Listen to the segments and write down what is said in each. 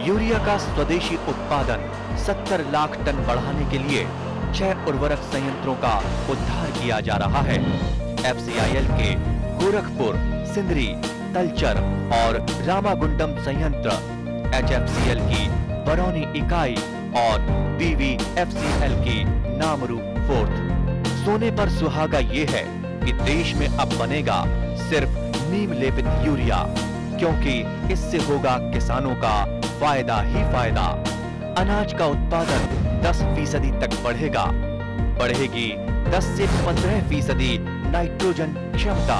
urea का स्वदेशी उत्पादन 70 लाख टन बढ़ाने के लिए छह उर्वरक संयंत्रों का उद्धार किया जा रहा है एफसीआईएल के गोरखपुर सिंदरी तलचर और रामागुंडम संयंत्र एचएफसीएल की बरौनी इकाई और बीवीएफसीएल की नामरू फोर्थ सोने पर सुहागा ये है कि देश में अब बनेगा सिर्फ नीम लेपित यूरिया क्योंकि इससे होगा किसानों का फायदा ही फायदा अनाज का उत्पादन 10 फीसदी तक बढ़ेगा बढ़ेगी 10 से 15 फीसदी नाइट्रोजन क्षमता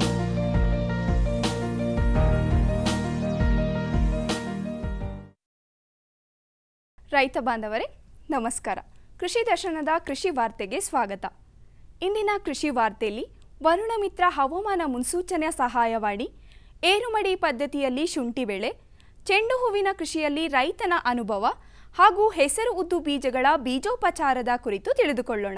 ರೈತ ಬಾಂಧವರೇ ನಮಸ್ಕಾರ ಕೃಷಿ ದರ್ಶನದ ಕೃಷಿ ವಾರ್ತೆಗೆ ಸ್ವಾಗತ ಇಂದಿನ ಕೃಷಿ ವಾರ್ತೆಯಲ್ಲಿ ವರುಣಮಿತ್ರ ಹವಾಮಾನ ಮುನ್ಸೂಚನೆ ಸಹಾಯವಾಣಿ ಏರುಮಡಿ ಪದ್ಧತಿಯಲ್ಲಿ ಶುಂಠಿ ಬೆಳೆ ಚೆಂಡು ಹೂವಿನ ಕೃಷಿಯಲ್ಲಿ ರೈತನ ಅನುಭವ ಹಾಗೂ ಹೆಸರು ಉದ್ದು ಬೀಜಗಳ ಬೀಜೋಪಚಾರದ ಕುರಿತು ತಿಳಿದುಕೊಳ್ಳೋಣ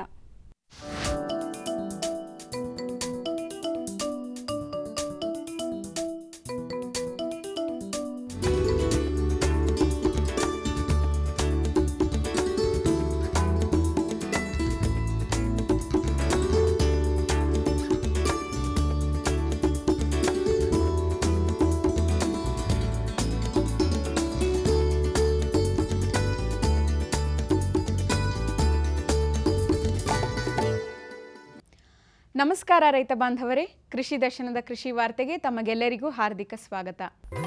ನಮಸ್ಕಾರ ರೈತ ಬಾಂಧವರೇ ಕೃಷಿ ದರ್ಶನದ ಕೃಷಿ ವಾರ್ತೆಗೆ ತಮಗೆಲ್ಲರಿಗೂ ಹಾರ್ದಿಕ ಸ್ವಾಗತ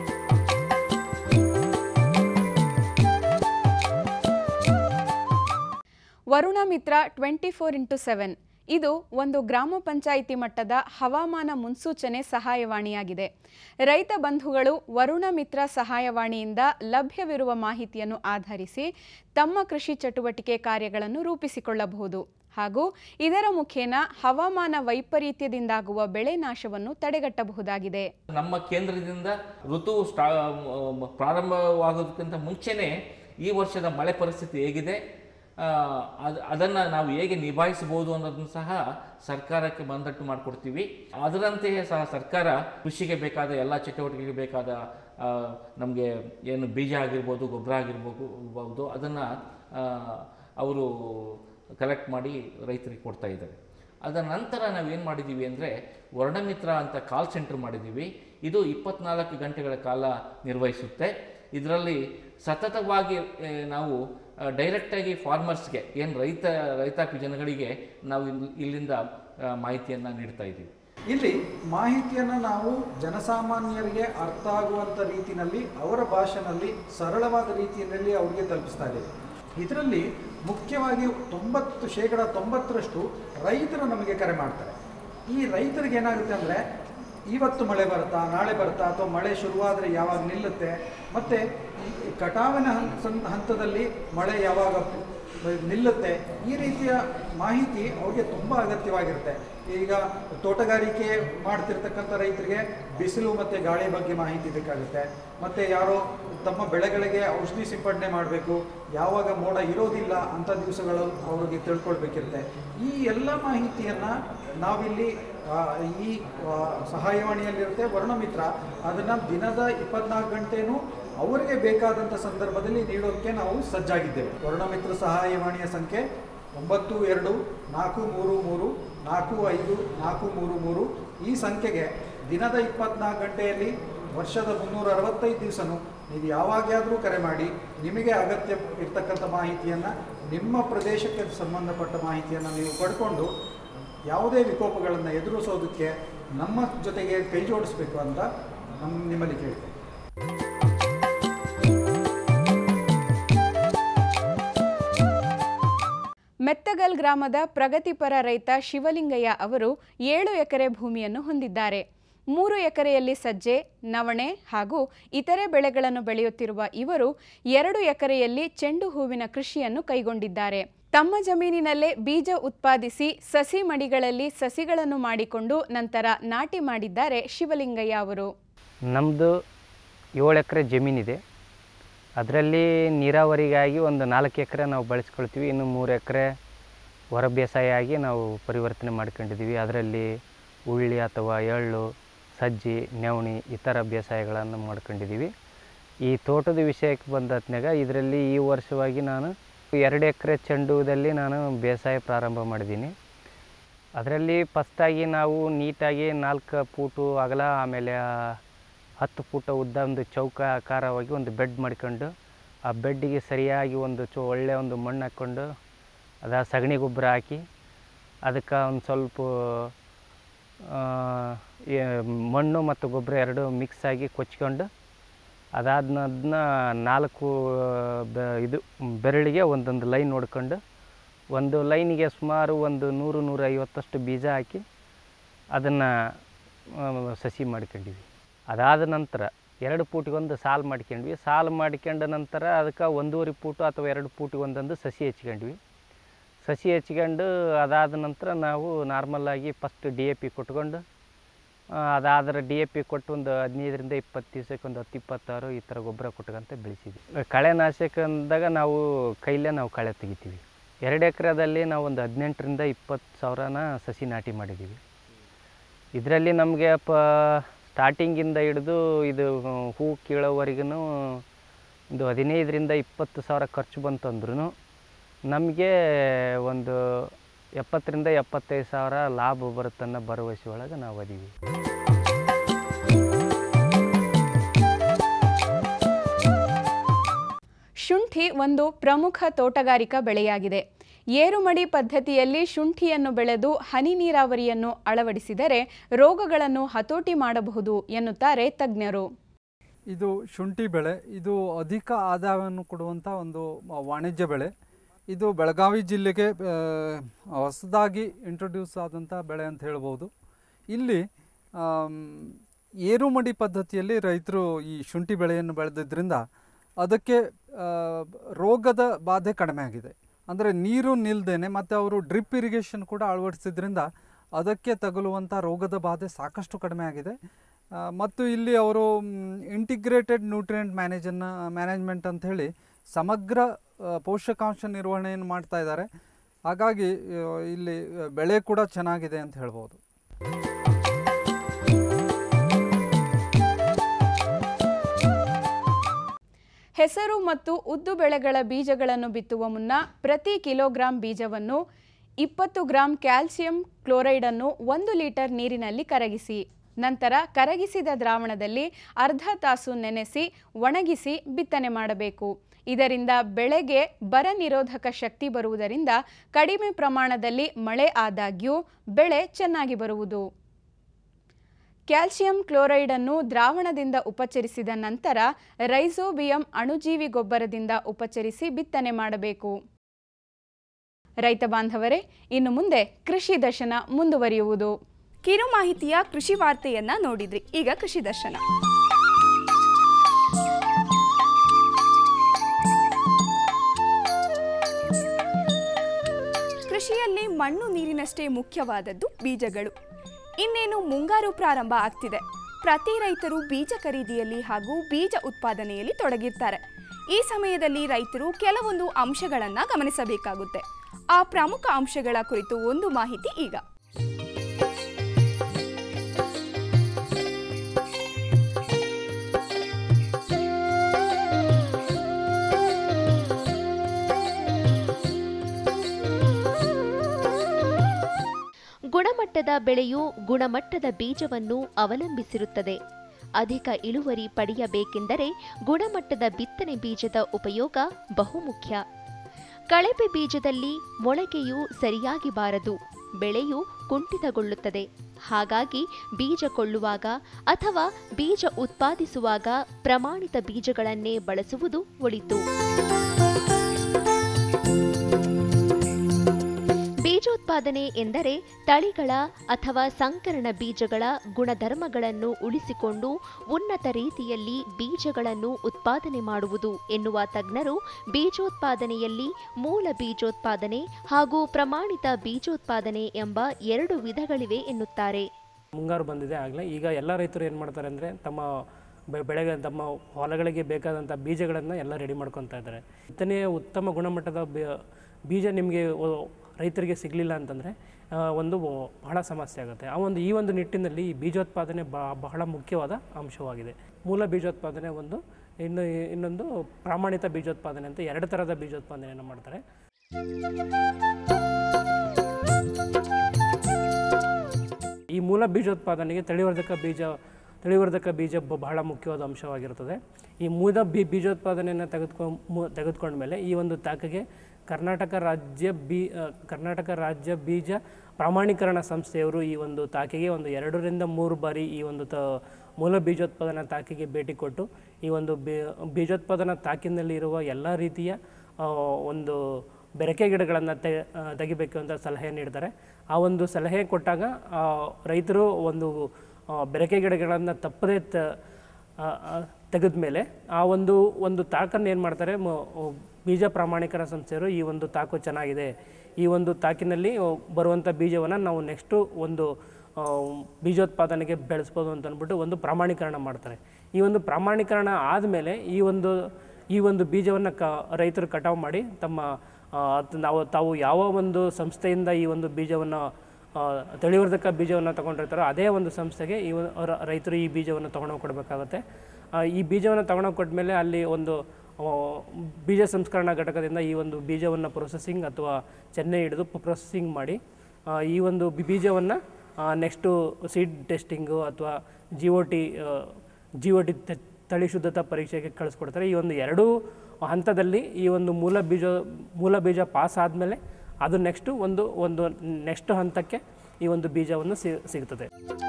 Varuna Mitra twenty four into seven ಇದು ಒಂದು ಗ್ರಾಮ ಪಂಚಾಯಿತಿ ಮಟ್ಟದ ಹವಾಮಾನ ಮುನ್ಸೂಚನೆ ಸಹಾಯವಾಣಿಯಾಗಿದೆ ರೈತ ಬಂಧುಗಳು ವರುಣ ಮಿತ್ರ ಸಹಾಯವಾಣಿಯಿಂದ ಲಭ್ಯವಿರುವ ಮಾಹಿತಿಯನ್ನು ಆಧರಿಸಿ ತಮ್ಮ ಕೃಷಿ ಚಟುವಟಿಕೆ ಕಾರ್ಯಗಳನ್ನು ರೂಪಿಸಿಕೊಳ್ಳಬಹುದು ಹಾಗೂ ಇದರ ಮುಖೇನ ಹವಾಮಾನ ವೈಪರೀತ್ಯದಿಂದಾಗುವ ಬೆಳೆ ನಾಶವನ್ನು ತಡೆಗಟ್ಟಬಹುದಾಗಿದೆ ನಮ್ಮ ಕೇಂದ್ರದಿಂದ ಋತು ಸ್ಟಾ ಮ- ಪ್ರಾರಂಭವಾಗೋದಕ್ಕಿಂತ ಮುಂಚೆನೇ ಈ ವರ್ಷದ ಮಳೆ ಪರಿಸ್ಥಿತಿ ಹೇಗಿದೆ ಆ, ಅದ್ ಅದನ್ನು ನಾವು ಹೇಗೆ ನಿಭಾಯಿಸಬಹುದು ಅನ್ನೋದನ್ನು ಸಹ ಸರ್ಕಾರಕ್ಕೆ ಮಂದಟ್ಟು ಮಾಡಿಕೊಡ್ತೀವಿ ಅದರಂತೆಯೇ ಸಹ ಸರ್ಕಾರ ಕೃಷಿಗೆ ಬೇಕಾದ ಎಲ್ಲ ಚಟುವಟಿಕೆಗೆ ಬೇಕಾದ ನಮಗೆ ಏನು ಬೀಜ ಆಗಿರ್ಬೋದು ಗೊಬ್ಬರ ಆಗಿರ್ಬೋದು ಅದನ್ನು ಅವರು ಕಲೆಕ್ಟ್ ಮಾಡಿ ರೈತರಿಗೆ ಕೊಡ್ತಾ ಇದ್ದಾರೆ ಅದರ ನಂತರ ನಾವೇನು ಮಾಡಿದ್ದೀವಿ ಅಂದರೆ ವರ್ಣಮಿತ್ರ ಅಂತ ಕಾಲ್ ಸೆಂಟರ್ ಮಾಡಿದ್ದೀವಿ ಇದು ಇಪ್ಪತ್ನಾಲ್ಕು ಗಂಟೆಗಳ ಕಾಲ ನಿರ್ವಹಿಸುತ್ತೆ ಇದರಲ್ಲಿ ಸತತವಾಗಿ ಆ, ನಾವು ಡೈರೆಕ್ಟಾಗಿ ಫಾರ್ಮರ್ಸ್ಗೆ ಏನು ರೈತ ರೈತಾಪಿ ಜನಗಳಿಗೆ ನಾವು ಇಲ್- ಇಲ್ಲಿಂದ ಮಾಹಿತಿಯನ್ನು ನೀಡ್ತಾ ಇದ್ದೀವಿ ಇಲ್ಲಿ ಮಾಹಿತಿಯನ್ನು ನಾವು ಜನಸಾಮಾನ್ಯರಿಗೆ ಅರ್ಥ ಆಗುವಂಥ ರೀತಿಯಲ್ಲಿ ಅವರ ಭಾಷೆನಲ್ಲಿ ಸರಳವಾದ ರೀತಿಯಲ್ಲಿ ಅವರಿಗೆ ತಲುಪಿಸ್ತಾ ಇದ್ದೇವೆ ಇದರಲ್ಲಿ ಮುಖ್ಯವಾಗಿ ತೊಂಬತ್ತು ಶೇಕಡ ತೊಂಬತ್ತರಷ್ಟು ರೈತರು ನಮಗೆ ಕರೆ ಮಾಡ್ತಾರೆ ಈ ರೈತರಿಗೆ ಏನಾಗುತ್ತೆ ಅಂದರೆ ಇವತ್ತು ಮಳೆ ಬರುತ್ತಾ ನಾಳೆ ಬರುತ್ತಾ ಅಥವಾ ಮಳೆ ಶುರುವಾದರೆ ಯಾವಾಗ ನಿಲ್ಲುತ್ತೆ ಮತ್ತು ಈ ಕಟಾವಿನ ಹಂತ ಸಂ- ಹಂತದಲ್ಲಿ ಮಳೆ ಯಾವಾಗ ನಿಲ್ಲುತ್ತೆ ಈ ರೀತಿಯ ಮಾಹಿತಿ ಅವ್ರಿಗೆ ತುಂಬ ಅಗತ್ಯವಾಗಿರುತ್ತೆ ಈಗ ತೋಟಗಾರಿಕೆ ಮಾಡ್ತಿರ್ತಕ್ಕಂಥ ರೈತರಿಗೆ ಬಿಸಿಲು ಮತ್ತು ಗಾಳಿ ಬಗ್ಗೆ ಮಾಹಿತಿ ಬೇಕಾಗುತ್ತೆ ಮತ್ತು ಯಾರೋ ತಮ್ಮ ಬೆಳೆಗಳಿಗೆ ಔಷಧಿ ಸಿಂಪಡಣೆ ಮಾಡಬೇಕು ಯಾವಾಗ ಮೋಡ ಇರೋದಿಲ್ಲ ಅಂಥ ದಿವಸಗಳು ಅವ್ರಿಗೆ ತಿಳ್ಕೊಳ್ಬೇಕಿರುತ್ತೆ ಈ ಎಲ್ಲ ಮಾಹಿತಿಯನ್ನು ನಾವಿಲ್ಲಿ ಆ, ಈ ಆ, ಸಹಾಯವಾಣಿಯಲ್ಲಿರುತ್ತೆ ವರ್ಣಮಿತ್ರ ಅದನ್ನು ದಿನದ ಇಪ್ಪತ್ನಾಲ್ಕು ಗಂಟೆನೂ ಅವರಿಗೆ ಬೇಕಾದಂಥ ಸಂದರ್ಭದಲ್ಲಿ ನೀಡೋದಕ್ಕೆ ನಾವು ಸಜ್ಜಾಗಿದ್ದೇವೆ ವರ್ಣಮಿತ್ರ ಸಹಾಯವಾಣಿಯ ಸಂಖ್ಯೆ ಒಂಬತ್ತು ಎರಡು ನಾಲ್ಕು ಮೂರು ಮೂರು ನಾಲ್ಕು ಐದು ನಾಲ್ಕು ಮೂರು ಮೂರು ಈ ಸಂಖ್ಯೆಗೆ ದಿನದ ಇಪ್ಪತ್ನಾಲ್ಕು ಗಂಟೆಯಲ್ಲಿ ವರ್ಷದ ಮುನ್ನೂರ ಅರವತ್ತೈದು ದಿವಸನೂ ನೀವು ಯಾವಾಗಾದರೂ ಕರೆ ಮಾಡಿ ನಿಮಗೆ ಅಗತ್ಯ ಇರ್ತಕ್ಕಂಥ ಮಾಹಿತಿಯನ್ನು ನಿಮ್ಮ ಪ್ರದೇಶಕ್ಕೆ ಸಂಬಂಧಪಟ್ಟ ಮಾಹಿತಿಯನ್ನು ನೀವು ಪಡ್ಕೊಂಡು ಯಾವುದೇ ವಿಕೋಪಗಳನ್ನು ಎದುರಿಸೋದಕ್ಕೆ ನಮ್ಮ ಜೊತೆಗೆ ಕೈ ಜೋಡಿಸ್ಬೇಕು ಅಂತ ನಮ್ಮ ನಿಮ್ಮಲ್ಲಿ ಕೇಳ್ತೇನೆ ಮೆತ್ತಗಲ್ ಗ್ರಾಮದ ಪ್ರಗತಿಪರ ರೈತ ಶಿವಲಿಂಗಯ್ಯ ಅವರು ಏಳು ಎಕರೆ ಭೂಮಿಯನ್ನು ಹೊಂದಿದ್ದಾರೆ ಮೂರು ಎಕರೆಯಲ್ಲಿ ಸಜ್ಜೆ ನವಣೆ ಹಾಗೂ ಇತರೆ ಬೆಳೆಗಳನ್ನು ಬೆಳೆಯುತ್ತಿರುವ ಇವರು ಎರಡು ಎಕರೆಯಲ್ಲಿ ಚೆಂಡು ಹೂವಿನ ಕೃಷಿಯನ್ನು ಕೈಗೊಂಡಿದ್ದಾರೆ ತಮ್ಮ ಜಮೀನಿನಲ್ಲೇ ಬೀಜ ಉತ್ಪಾದಿಸಿ ಸಸಿ ಮಡಿಗಳಲ್ಲಿ ಸಸಿಗಳನ್ನು ಮಾಡಿಕೊಂಡು ನಂತರ ನಾಟಿ ಮಾಡಿದ್ದಾರೆ ಶಿವಲಿಂಗಯ್ಯ ಅವರು ನಮ್ಮದು ಏಳು ಎಕರೆ ಜಮೀನಿದೆ ಅದರಲ್ಲಿ ನೀರಾವರಿಗಾಗಿ ಒಂದು ನಾಲ್ಕು ಎಕರೆ ನಾವು ಬಳಸ್ಕೊಳ್ತೀವಿ ಇನ್ನು ಮೂರು ಎಕರೆ ಹೊರ ಬೇಸಾಯ ಆಗಿ ನಾವು ಪರಿವರ್ತನೆ ಮಾಡ್ಕೊಂಡಿದ್ದೀವಿ ಅದರಲ್ಲಿ ಉಳ್ಳಿ ಅಥವಾ ಎಳ್ಳು ಸಜ್ಜಿ ನವಣಿ ಈ ಥರ ಬೇಸಾಯಗಳನ್ನು ಮಾಡ್ಕೊಂಡಿದ್ದೀವಿ ಈ ತೋಟದ ವಿಷಯಕ್ಕೆ ಬಂದತ್ನಾಗ ಇದರಲ್ಲಿ ಈ ವರ್ಷವಾಗಿ ನಾನು ಎರಡು ಎಕರೆ ಚೆಂಡುದಲ್ಲಿ ನಾನು ಬೇಸಾಯ ಪ್ರಾರಂಭ ಮಾಡಿದ್ದೀನಿ ಅದರಲ್ಲಿ ಫಸ್ಟಾಗಿ ನಾವು ನೀಟಾಗಿ ನಾಲ್ಕು ಫೂಟು ಅಗಲ ಆಮೇಲೆ ಆ ಹತ್ತು ಫೂಟ ಉದ್ದ ಒಂದು ಚೌಕಾಕಾರವಾಗಿ ಒಂದು ಬೆಡ್ ಮಾಡ್ಕೊಂಡು ಆ ಬೆಡ್ಡಿಗೆ ಸರಿಯಾಗಿ ಒಂದು ಚೊ ಒಳ್ಳೆಯ ಒಂದು ಮಣ್ಣು ಹಾಕ್ಕೊಂಡು ಅದ ಸಗಣಿ ಗೊಬ್ಬರ ಹಾಕಿ ಅದಕ್ಕೆ ಒಂದು ಸ್ವಲ್ಪ ಆ, ಏ- ಮಣ್ಣು ಮತ್ತು ಗೊಬ್ಬರ ಎರಡು ಮಿಕ್ಸ್ ಆಗಿ ಕೊಚ್ಕೊಂಡು ಅದಾದ್ನ ನಾಲ್ಕು ಬೆ ಇದು ಬೆರಳಿಗೆ ಒಂದೊಂದು ಲೈನ್ ನೋಡ್ಕೊಂಡು ಒಂದು ಲೈನಿಗೆ ಸುಮಾರು ಒಂದು ನೂರು ನೂರ ಐವತ್ತಷ್ಟು ಬೀಜ ಹಾಕಿ ಅದನ್ನು ಸಸಿ ಮಾಡ್ಕೊಂಡಿವಿ ಅದಾದ ನಂತರ ಎರಡು ಫೂಟಿಗೊಂದು ಸಾಲು ಮಾಡ್ಕೊಂಡ್ವಿ ಸಾಲು ಮಾಡ್ಕೊಂಡ ನಂತರ ಅದಕ್ಕೆ ಒಂದೂವರೆ ಫೂಟು ಅಥವಾ ಎರಡು ಫೂಟಿಗೆ ಒಂದೊಂದು ಸಸಿ ಹಚ್ಕೊಂಡ್ವಿ ಸಸಿ ಹಚ್ಕೊಂಡು ಅದಾದ ನಂತರ ನಾವು ನಾರ್ಮಲ್ಲಾಗಿ ಫಸ್ಟ್ ಡಿ ಎ ಪಿ ಕೊಟ್ಕೊಂಡು ಆ, ಅದಾದ್ರೆ ಡಿ ಎ ಪಿ ಕೊಟ್ಟು ಒಂದು ಹದಿನೈದರಿಂದ ಇಪ್ಪತ್ತು ದಿವ್ಸಕ್ಕೆ ಒಂದು ಹತ್ತು ಇಪ್ಪತ್ತಾರು ಈ ಥರ ಗೊಬ್ಬರ ಕೊಟ್ಕೊಂತ ಬೆಳೆಸಿದ್ವಿ ಕಳೆ ನಾಶಕ ಅಂದಾಗ ನಾವು ಕೈಲೇ ನಾವು ಕಳೆ ತೆಗಿತೀವಿ ಎರಡು ಎಕರೆದಲ್ಲಿ ನಾವು ಒಂದು ಹದಿನೆಂಟರಿಂದ ಇಪ್ಪತ್ತು ಸಾವಿರನ ಸಸಿ ನಾಟಿ ಮಾಡಿದ್ದೀವಿ ಇದರಲ್ಲಿ ನಮಗೆ ಪ ಸ್ಟಾರ್ಟಿಂಗಿಂದ ಹಿಡಿದು ಇದು ಹೂ ಕೀಳೋವರೆಗೂ ಒಂದು ಹದಿನೈದರಿಂದ ಇಪ್ಪತ್ತು ಸಾವಿರ ಖರ್ಚು ಬಂತಂದ್ರೂ ನಮಗೆ ಒಂದು ಎಪ್ಪತ್ತರಿಂದ ಎಪ್ಪತ್ತೈದು ಸಾವಿರ ಲಾಭ ಬರುತ್ತನ್ನೋ ಭರವಸೆ ಒಳಗೆ ನಾವು ಅದೀವಿ ಶುಂಠಿ ಒಂದು ಪ್ರಮುಖ ತೋಟಗಾರಿಕಾ ಬೆಳೆಯಾಗಿದೆ ಏರುಮಡಿ ಪದ್ಧತಿಯಲ್ಲಿ ಶುಂಠಿಯನ್ನು ಬೆಳೆದು ಹನಿ ನೀರಾವರಿಯನ್ನು ಅಳವಡಿಸಿದರೆ ರೋಗಗಳನ್ನು ಹತೋಟಿ ಮಾಡಬಹುದು ಎನ್ನುತ್ತಾರೆ ತಜ್ಞರು ಇದು ಶುಂಠಿ ಬೆಳೆ ಇದು ಅಧಿಕ ಆದಾಯವನ್ನು ಕೊಡುವಂಥ ಒಂದು ಮ- ವಾಣಿಜ್ಯ ಬೆಳೆ ಇದು ಬೆಳಗಾವಿ ಜಿಲ್ಲೆಗೆ ಆ, ಹೊಸದಾಗಿ ಇಂಟ್ರೊಡ್ಯೂಸ್ ಆದಂಥ ಬೆಳೆ ಅಂತ ಹೇಳ್ಬೋದು ಇಲ್ಲಿ ಆಮ್, ಏರುಮಡಿ ಪದ್ಧತಿಯಲ್ಲಿ ರೈತರು ಈ ಶುಂಠಿ ಬೆಳೆಯನ್ನು ಬೆಳೆದಿದ್ದರಿಂದ ಅದಕ್ಕೆ ಆ, ರೋಗದ ಬಾಧೆ ಕಡಿಮೆ ಆಗಿದೆ ಅಂದರೆ ನೀರು ನಿಲ್ದೇನೆ ಮತ್ತು ಅವರು ಡ್ರಿಪ್ ಇರಿಗೇಷನ್ ಕೂಡ ಅಳವಡಿಸಿದ್ರಿಂದ ಅದಕ್ಕೆ ತಗುಲುವಂಥ ರೋಗದ ಬಾಧೆ ಸಾಕಷ್ಟು ಕಡಿಮೆ ಆಗಿದೆ ಆ, ಮತ್ತು ಇಲ್ಲಿ ಅವರು ಇಂಟಿಗ್ರೇಟೆಡ್ ನ್ಯೂಟ್ರಿಯೆಂಟ್ ಮ್ಯಾನೇಜನ್ನು ಮ್ಯಾನೇಜ್ಮೆಂಟ್ ಅಂತ ಹೇಳಿ ಸಮಗ್ರ ಆ, ಪೋಷಕಾಂಶ ನಿರ್ವಹಣೆಯನ್ನು ಮಾಡ್ತಾ ಇದ್ದಾರೆ ಹಾಗಾಗಿ ಆ, ಇಲ್ಲಿ ಆ, ಬೆಳೆ ಕೂಡ ಚೆನ್ನಾಗಿದೆ ಅಂತ ಹೇಳ್ಬೋದು ಹೆಸರು ಮತ್ತು ಉದ್ದು ಬೆಳೆಗಳ ಬೀಜಗಳನ್ನು ಬಿತ್ತುವ ಮುನ್ನ ಪ್ರತಿ ಕಿಲೋಗ್ರಾಂ ಬೀಜವನ್ನು ಇಪ್ಪತ್ತು ಗ್ರಾಂ ಕ್ಯಾಲ್ಸಿಯಂ ಕ್ಲೋರೈಡನ್ನು ಒಂದು ಲೀಟರ್ ನೀರಿನಲ್ಲಿ ಕರಗಿಸಿ ನಂತರ ಕರಗಿಸಿದ ದ್ರಾವಣದಲ್ಲಿ ಅರ್ಧ ತಾಸು ನೆನೆಸಿ ಒಣಗಿಸಿ ಬಿತ್ತನೆ ಮಾಡಬೇಕು ಇದರಿಂದ ಬೆಳೆಗೆ ಬರ ನಿರೋಧಕ ಶಕ್ತಿ ಬರುವುದರಿಂದ ಕಡಿಮೆ ಪ್ರಮಾಣದಲ್ಲಿ ಮಳೆ ಆದಾಗ್ಯೂ ಬೆಳೆ ಚೆನ್ನಾಗಿ ಬರುವುದು ಕ್ಯಾಲ್ಸಿಯಂ ಕ್ಲೋರೈಡ್ ಅನ್ನು ದ್ರಾವಣದಿಂದ ಉಪಚರಿಸಿದ ನಂತರ ರೈಸೋಬಿಯಂ ಅಣುಜೀವಿ ಗೊಬ್ಬರದಿಂದ ಉಪಚರಿಸಿ ಬಿತ್ತನೆ ಮಾಡಬೇಕು ರೈತ ಬಾಂಧವರೇ ಇನ್ನು ಮುಂದೆ ಕೃಷಿ ದರ್ಶನ ಮುಂದುವರಿಯುವುದು ಕಿರು ಮಾಹಿತಿಯ ಕೃಷಿ ವಾರ್ತೆಯನ್ನ ನೋಡಿದ್ರಿ ಈಗ ಕೃಷಿ ದರ್ಶನ ಕೃಷಿಯಲ್ಲಿ ಮಣ್ಣು ನೀರಿನಷ್ಟೇ ಮುಖ್ಯವಾದದ್ದು ಬೀಜಗಳು ಇನ್ನೇನು ಮುಂಗಾರು ಪ್ರಾರಂಭ ಆಗ್ತಿದೆ ಪ್ರತಿ ರೈತರು ಬೀಜ ಖರೀದಿಯಲ್ಲಿ ಹಾಗೂ ಬೀಜ ಉತ್ಪಾದನೆಯಲ್ಲಿ ತೊಡಗಿರ್ತಾರೆ ಈ ಸಮಯದಲ್ಲಿ ರೈತರು ಕೆಲವೊಂದು ಅಂಶಗಳನ್ನು ಗಮನಿಸಬೇಕಾಗುತ್ತೆ ಆ ಪ್ರಮುಖ ಅಂಶಗಳ ಕುರಿತು ಒಂದು ಮಾಹಿತಿ ಈಗ ಗುಣಮಟ್ಟದ ಬೆಳೆಯು ಗುಣಮಟ್ಟದ ಬೀಜವನ್ನು ಅವಲಂಬಿಸಿರುತ್ತದೆ ಅಧಿಕ ಇಳುವರಿ ಪಡೆಯಬೇಕೆಂದರೆ ಗುಣಮಟ್ಟದ ಬಿತ್ತನೆ ಬೀಜದ ಉಪಯೋಗ ಬಹುಮುಖ್ಯ ಕಳೆಪೆ ಬೀಜದಲ್ಲಿ ಮೊಳಕೆಯು ಸರಿಯಾಗಿ ಬಾರದು ಬೆಳೆಯು ಕುಂಠಿತಗೊಳ್ಳುತ್ತದೆ ಹಾಗಾಗಿ ಬೀಜ ಕೊಳ್ಳುವಾಗ ಅಥವಾ ಬೀಜ ಉತ್ಪಾದಿಸುವಾಗ ಪ್ರಮಾಣಿತ ಬೀಜಗಳನ್ನೇ ಬಳಸುವುದು ಒಳಿತು ಬೀಜೋತ್ಪಾದನೆ ಎಂದರೆ ತಳಿಗಳ ಅಥವಾ ಸಂಕರಣ ಬೀಜಗಳ ಗುಣಧರ್ಮಗಳನ್ನು ಉಳಿಸಿಕೊಂಡು ಉನ್ನತ ರೀತಿಯಲ್ಲಿ ಬೀಜಗಳನ್ನು ಉತ್ಪಾದನೆ ಮಾಡುವುದು ಎನ್ನುವ ತಜ್ಞರು ಬೀಜೋತ್ಪಾದನೆಯಲ್ಲಿ ಮೂಲ ಬೀಜೋತ್ಪಾದನೆ ಹಾಗೂ ಪ್ರಮಾಣಿತ ಬೀಜೋತ್ಪಾದನೆ ಎಂಬ ಎರಡು ವಿಧಗಳಿವೆ ಎನ್ನುತ್ತಾರೆ ಮುಂಗಾರು ಬಂದಿದೆ ಆಗಲೇ ಈಗ ಎಲ್ಲ ರೈತರು ಏನು ಮಾಡ್ತಾರೆ ಅಂದರೆ ತಮ್ಮ ಬೆ- ಬೆಳೆಗೆ ತಮ್ಮ ಹೊಲಗಳಿಗೆ ಬೇಕಾದಂಥ ಬೀಜಗಳನ್ನು ಎಲ್ಲ ರೆಡಿ ಮಾಡ್ಕೊತಾ ಇದ್ದಾರೆ ಬಿತ್ತನೆಯ ಉತ್ತಮ ಗುಣಮಟ್ಟದ ಬೆ- ಬೀಜ ನಿಮಗೆ ಒ- ರೈತರಿಗೆ ಸಿಗಲಿಲ್ಲ ಅಂತಂದರೆ ಒಂದು ಬಹಳ ಸಮಸ್ಯೆ ಆಗುತ್ತೆ ಆ ಒಂದು ಈ ಒಂದು ನಿಟ್ಟಿನಲ್ಲಿ ಈ ಬೀಜೋತ್ಪಾದನೆ ಬ ಬಹಳ ಮುಖ್ಯವಾದ ಅಂಶವಾಗಿದೆ ಮೂಲ ಬೀಜೋತ್ಪಾದನೆ ಒಂದು ಇನ್ನು ಇನ್ನೊಂದು ಪ್ರಾಮಾಣಿತ ಬೀಜೋತ್ಪಾದನೆ ಅಂತ ಎರಡು ಥರದ ಬೀಜೋತ್ಪಾದನೆಯನ್ನು ಮಾಡ್ತಾರೆ ಈ ಮೂಲ ಬೀಜೋತ್ಪಾದನೆಗೆ ತಳಿವರ್ಧಕ ಬೀಜ ತಳಿವರ್ಧಕ ಬೀಜ ಬ- ಬಹಳ ಮುಖ್ಯವಾದ ಅಂಶವಾಗಿರುತ್ತದೆ ಈ ಮೂಲ ಬೀ ಬೀಜೋತ್ಪಾದನೆಯನ್ನು ತೆಗೆದುಕೊಂಡು ಮು ತೆಗೆದುಕೊಂಡ್ಮೇಲೆ ಈ ಒಂದು ತಾಕಿಗೆ ಕರ್ನಾಟಕ ರಾಜ್ಯ ಬೀ ಆ, ಕರ್ನಾಟಕ ರಾಜ್ಯ ಬೀಜ ಪ್ರಾಮಾಣೀಕರಣ ಸಂಸ್ಥೆಯವರು ಈ ಒಂದು ತಾಕಿಗೆ ಒಂದು ಎರಡರಿಂದ ಮೂರು ಬಾರಿ ಈ ಒಂದು ತ ಮೂಲ ಬೀಜೋತ್ಪಾದನಾ ತಾಕಿಗೆ ಭೇಟಿ ಕೊಟ್ಟು ಈ ಒಂದು ಬೀ- ಬೀಜೋತ್ಪಾದನಾ ತಾಕಿನಲ್ಲಿ ಇರುವ ಎಲ್ಲ ರೀತಿಯ ಆ, ಒಂದು ಬೆರಕೆ ಗಿಡಗಳನ್ನು ತೆ ಆ, ತೆಗಿಬೇಕು ಅಂತ ಸಲಹೆ ನೀಡ್ತಾರೆ ಆ ಒಂದು ಸಲಹೆ ಕೊಟ್ಟಾಗ ಆ, ರೈತರು ಒಂದು ಆ, ಬೆರಕೆ ಗಿಡಗಳನ್ನು ತಪ್ಪದೇ ತ ತೆಗೆದ ಮೇಲೆ ಆ ಒಂದು ಒಂದು ತಾಕನ್ನು ಏನು ಮಾಡ್ತಾರೆ ಮ- ಬೀಜ ಪ್ರಾಮಾಣಿಕರ ಸಂಸ್ಥೆಯವರು ಈ ಒಂದು ತಾಕು ಚೆನ್ನಾಗಿದೆ ಈ ಒಂದು ತಾಕಿನಲ್ಲಿ ಬರುವಂಥ ಬೀಜವನ್ನು ನಾವು ನೆಕ್ಸ್ಟು ಒಂದು ಆ, ಬೀಜೋತ್ಪಾದನೆಗೆ ಬೆಳೆಸ್ಬೋದು ಅಂತ ಅಂದ್ಬಿಟ್ಟು ಒಂದು ಪ್ರಾಮಾಣೀಕರಣ ಮಾಡ್ತಾರೆ ಈ ಒಂದು ಪ್ರಾಮಾಣೀಕರಣ ಆದಮೇಲೆ ಈ ಒಂದು ಈ ಒಂದು ಬೀಜವನ್ನು ಕ ರೈತರು ಕಟಾವು ಮಾಡಿ ತಮ್ಮ ಆ, ಅದ್ ನಾವು ತಾವು ಯಾವ ಒಂದು ಸಂಸ್ಥೆಯಿಂದ ಈ ಒಂದು ಬೀಜವನ್ನು ಆ, ತಳಿವರ್ಧಕ ಬೀಜವನ್ನು ತೊಗೊಂಡಿರ್ತಾರೋ ಅದೇ ಒಂದು ಸಂಸ್ಥೆಗೆ ಈ ಒಂದು ರ- ರೈತರು ಈ ಬೀಜವನ್ನು ತೊಗೊಂಡೋಗಿ ಕೊಡಬೇಕಾಗುತ್ತೆ ಆ, ಈ ಬೀಜವನ್ನು ತೊಗೊಂಡೋಗಿ ಕೊಟ್ಟಮೇಲೆ ಅಲ್ಲಿ ಒಂದು ಆ, ಬೀಜ ಸಂಸ್ಕರಣಾ ಘಟಕದಿಂದ ಈ ಒಂದು ಬೀಜವನ್ನು ಪ್ರೊಸೆಸಿಂಗ್ ಅಥವಾ ಚೆನ್ನೈ ಹಿಡಿದು ಪ್ರೊಸೆಸಿಂಗ್ ಮಾಡಿ ಆ, ಈ ಒಂದು ಬಿ- ಬೀಜವನ್ನು ನೆಕ್ಸ್ಟು ಸೀಡ್ ಟೆಸ್ಟಿಂಗು ಅಥವಾ G O T G O T ತಳಿ ಶುದ್ಧತಾ ಪರೀಕ್ಷೆಗೆ ಕಳಿಸ್ಕೊಡ್ತಾರೆ ಈ ಒಂದು ಎರಡೂ ಹಂತದಲ್ಲಿ ಈ ಒಂದು ಮೂಲ ಬೀಜ ಮೂಲ ಬೀಜ ಪಾಸ್ ಆದಮೇಲೆ ಅದು ನೆಕ್ಸ್ಟು ಒಂದು ಒಂದು ನೆಕ್ಸ್ಟ್ ಹಂತಕ್ಕೆ ಈ ಒಂದು ಬೀಜವನ್ನು ಸಿ ಸಿಗ್ತದೆ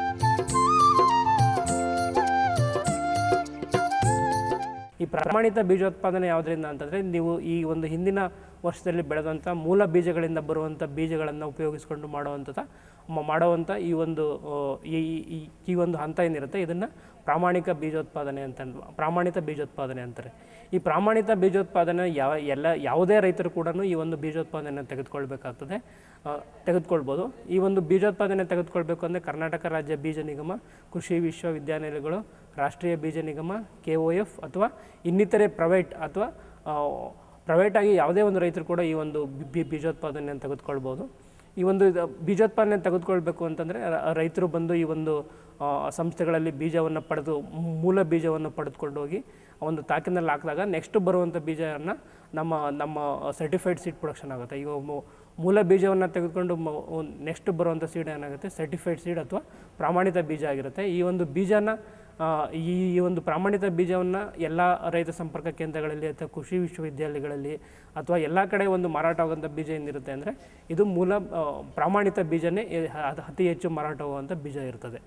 ಈ ಪ್ರಮಾಣಿತ ಬೀಜೋತ್ಪಾದನೆ ಯಾವುದರಿಂದ ಅಂತಂದರೆ ನೀವು ಈ ಒಂದು ಹಿಂದಿನ ವರ್ಷದಲ್ಲಿ ಬೆಳೆದಂಥ ಮೂಲ ಬೀಜಗಳಿಂದ ಬರುವಂಥ ಬೀಜಗಳನ್ನು ಉಪಯೋಗಿಸ್ಕೊಂಡು ಮಾಡುವಂಥದ್ದು ಮ- ಮಾಡುವಂಥ ಈ ಒಂದು ಆ, ಈ ಈ- ಈ- ಈ ಒಂದು ಹಂತ ಏನಿರುತ್ತೆ ಇದನ್ನು ಪ್ರಾಮಾಣಿಕ ಬೀಜೋತ್ಪಾದನೆ ಅಂತ ಅನ್ವ- ಪ್ರಾಮಾಣಿತ ಬೀಜೋತ್ಪಾದನೆ ಅಂತಾರೆ ಈ ಪ್ರಾಮಾಣಿತ ಬೀಜೋತ್ಪಾದನೆ ಯಾವ ಎಲ್ಲ ಯಾವುದೇ ರೈತರು ಕೂಡ ಈ ಒಂದು ಬೀಜೋತ್ಪಾದನೆ ತೆಗೆದುಕೊಳ್ಬೇಕಾಗ್ತದೆ ಆ, ತೆಗೆದುಕೊಳ್ಬೋದು ಈ ಒಂದು ಬೀಜೋತ್ಪಾದನೆ ತೆಗೆದುಕೊಳ್ಬೇಕು ಅಂದರೆ ಕರ್ನಾಟಕ ರಾಜ್ಯ ಬೀಜ ನಿಗಮ ಕೃಷಿ ವಿಶ್ವವಿದ್ಯಾನಿಲಯಗಳು ರಾಷ್ಟ್ರೀಯ ಬೀಜ ನಿಗಮ ಕೆ ಒ ಎಫ್ ಅಥವಾ ಇನ್ನಿತರೆ ಪ್ರೈವೇಟ್ ಅಥವಾ ಪ್ರೈವೇಟಾಗಿ ಯಾವುದೇ ಒಂದು ರೈತರು ಕೂಡ ಈ ಒಂದು ಬಿ- ಬೀಜೋತ್ಪಾದನೆಯನ್ನು ತೆಗೆದುಕೊಳ್ಬೋದು ಈ ಒಂದು ಇದು ಬೀಜೋತ್ಪಾದನೆ ತೆಗೆದುಕೊಳ್ಬೇಕು ಅಂತಂದರೆ ರೈತರು ಬಂದು ಈ ಒಂದು ಆ, ಸಂಸ್ಥೆಗಳಲ್ಲಿ ಬೀಜವನ್ನು ಪಡೆದು ಮೂಲ ಬೀಜವನ್ನು ಪಡೆದುಕೊಂಡು ಹೋಗಿ ಆ ಒಂದು ತಾಕಿನಲ್ಲಿ ಹಾಕಿದಾಗ ನೆಕ್ಸ್ಟ್ ಬರುವಂಥ ಬೀಜವನ್ನು ನಮ್ಮ ನಮ್ಮ ಸರ್ಟಿಫೈಡ್ ಸೀಡ್ ಪ್ರೊಡಕ್ಷನ್ ಆಗುತ್ತೆ ಈಗ ಮೂ- ಮೂಲ ಬೀಜವನ್ನು ತೆಗೆದುಕೊಂಡು ನೆಕ್ಸ್ಟ್ ಬರುವಂಥ ಸೀಡ್ ಏನಾಗುತ್ತೆ ಸರ್ಟಿಫೈಡ್ ಸೀಡ್ ಅಥವಾ ಪ್ರಾಮಾಣಿತ ಬೀಜ ಆಗಿರುತ್ತೆ ಈ ಒಂದು ಬೀಜನ ಆ, ಈ ಈ ಒಂದು ಪ್ರಾಮಾಣಿತ ಬೀಜವನ್ನು ಎಲ್ಲ ರೈತ ಸಂಪರ್ಕ ಕೇಂದ್ರಗಳಲ್ಲಿ ಅಥವಾ ಕೃಷಿ ವಿಶ್ವವಿದ್ಯಾಲಯಗಳಲ್ಲಿ ಅಥವಾ ಎಲ್ಲ ಕಡೆ ಒಂದು ಮಾರಾಟ ಆಗುವಂಥ ಬೀಜ ಏನಿರುತ್ತೆ ಅಂದರೆ ಇದು ಮೂಲ ಆ, ಪ್ರಾಮಾಣಿತ ಬೀಜನೇ ಎ- ಅದ್- ಅತಿ ಹೆಚ್ಚು ಮಾರಾಟ ಆಗುವಂಥ ಬೀಜ ಇರ್ತದೆ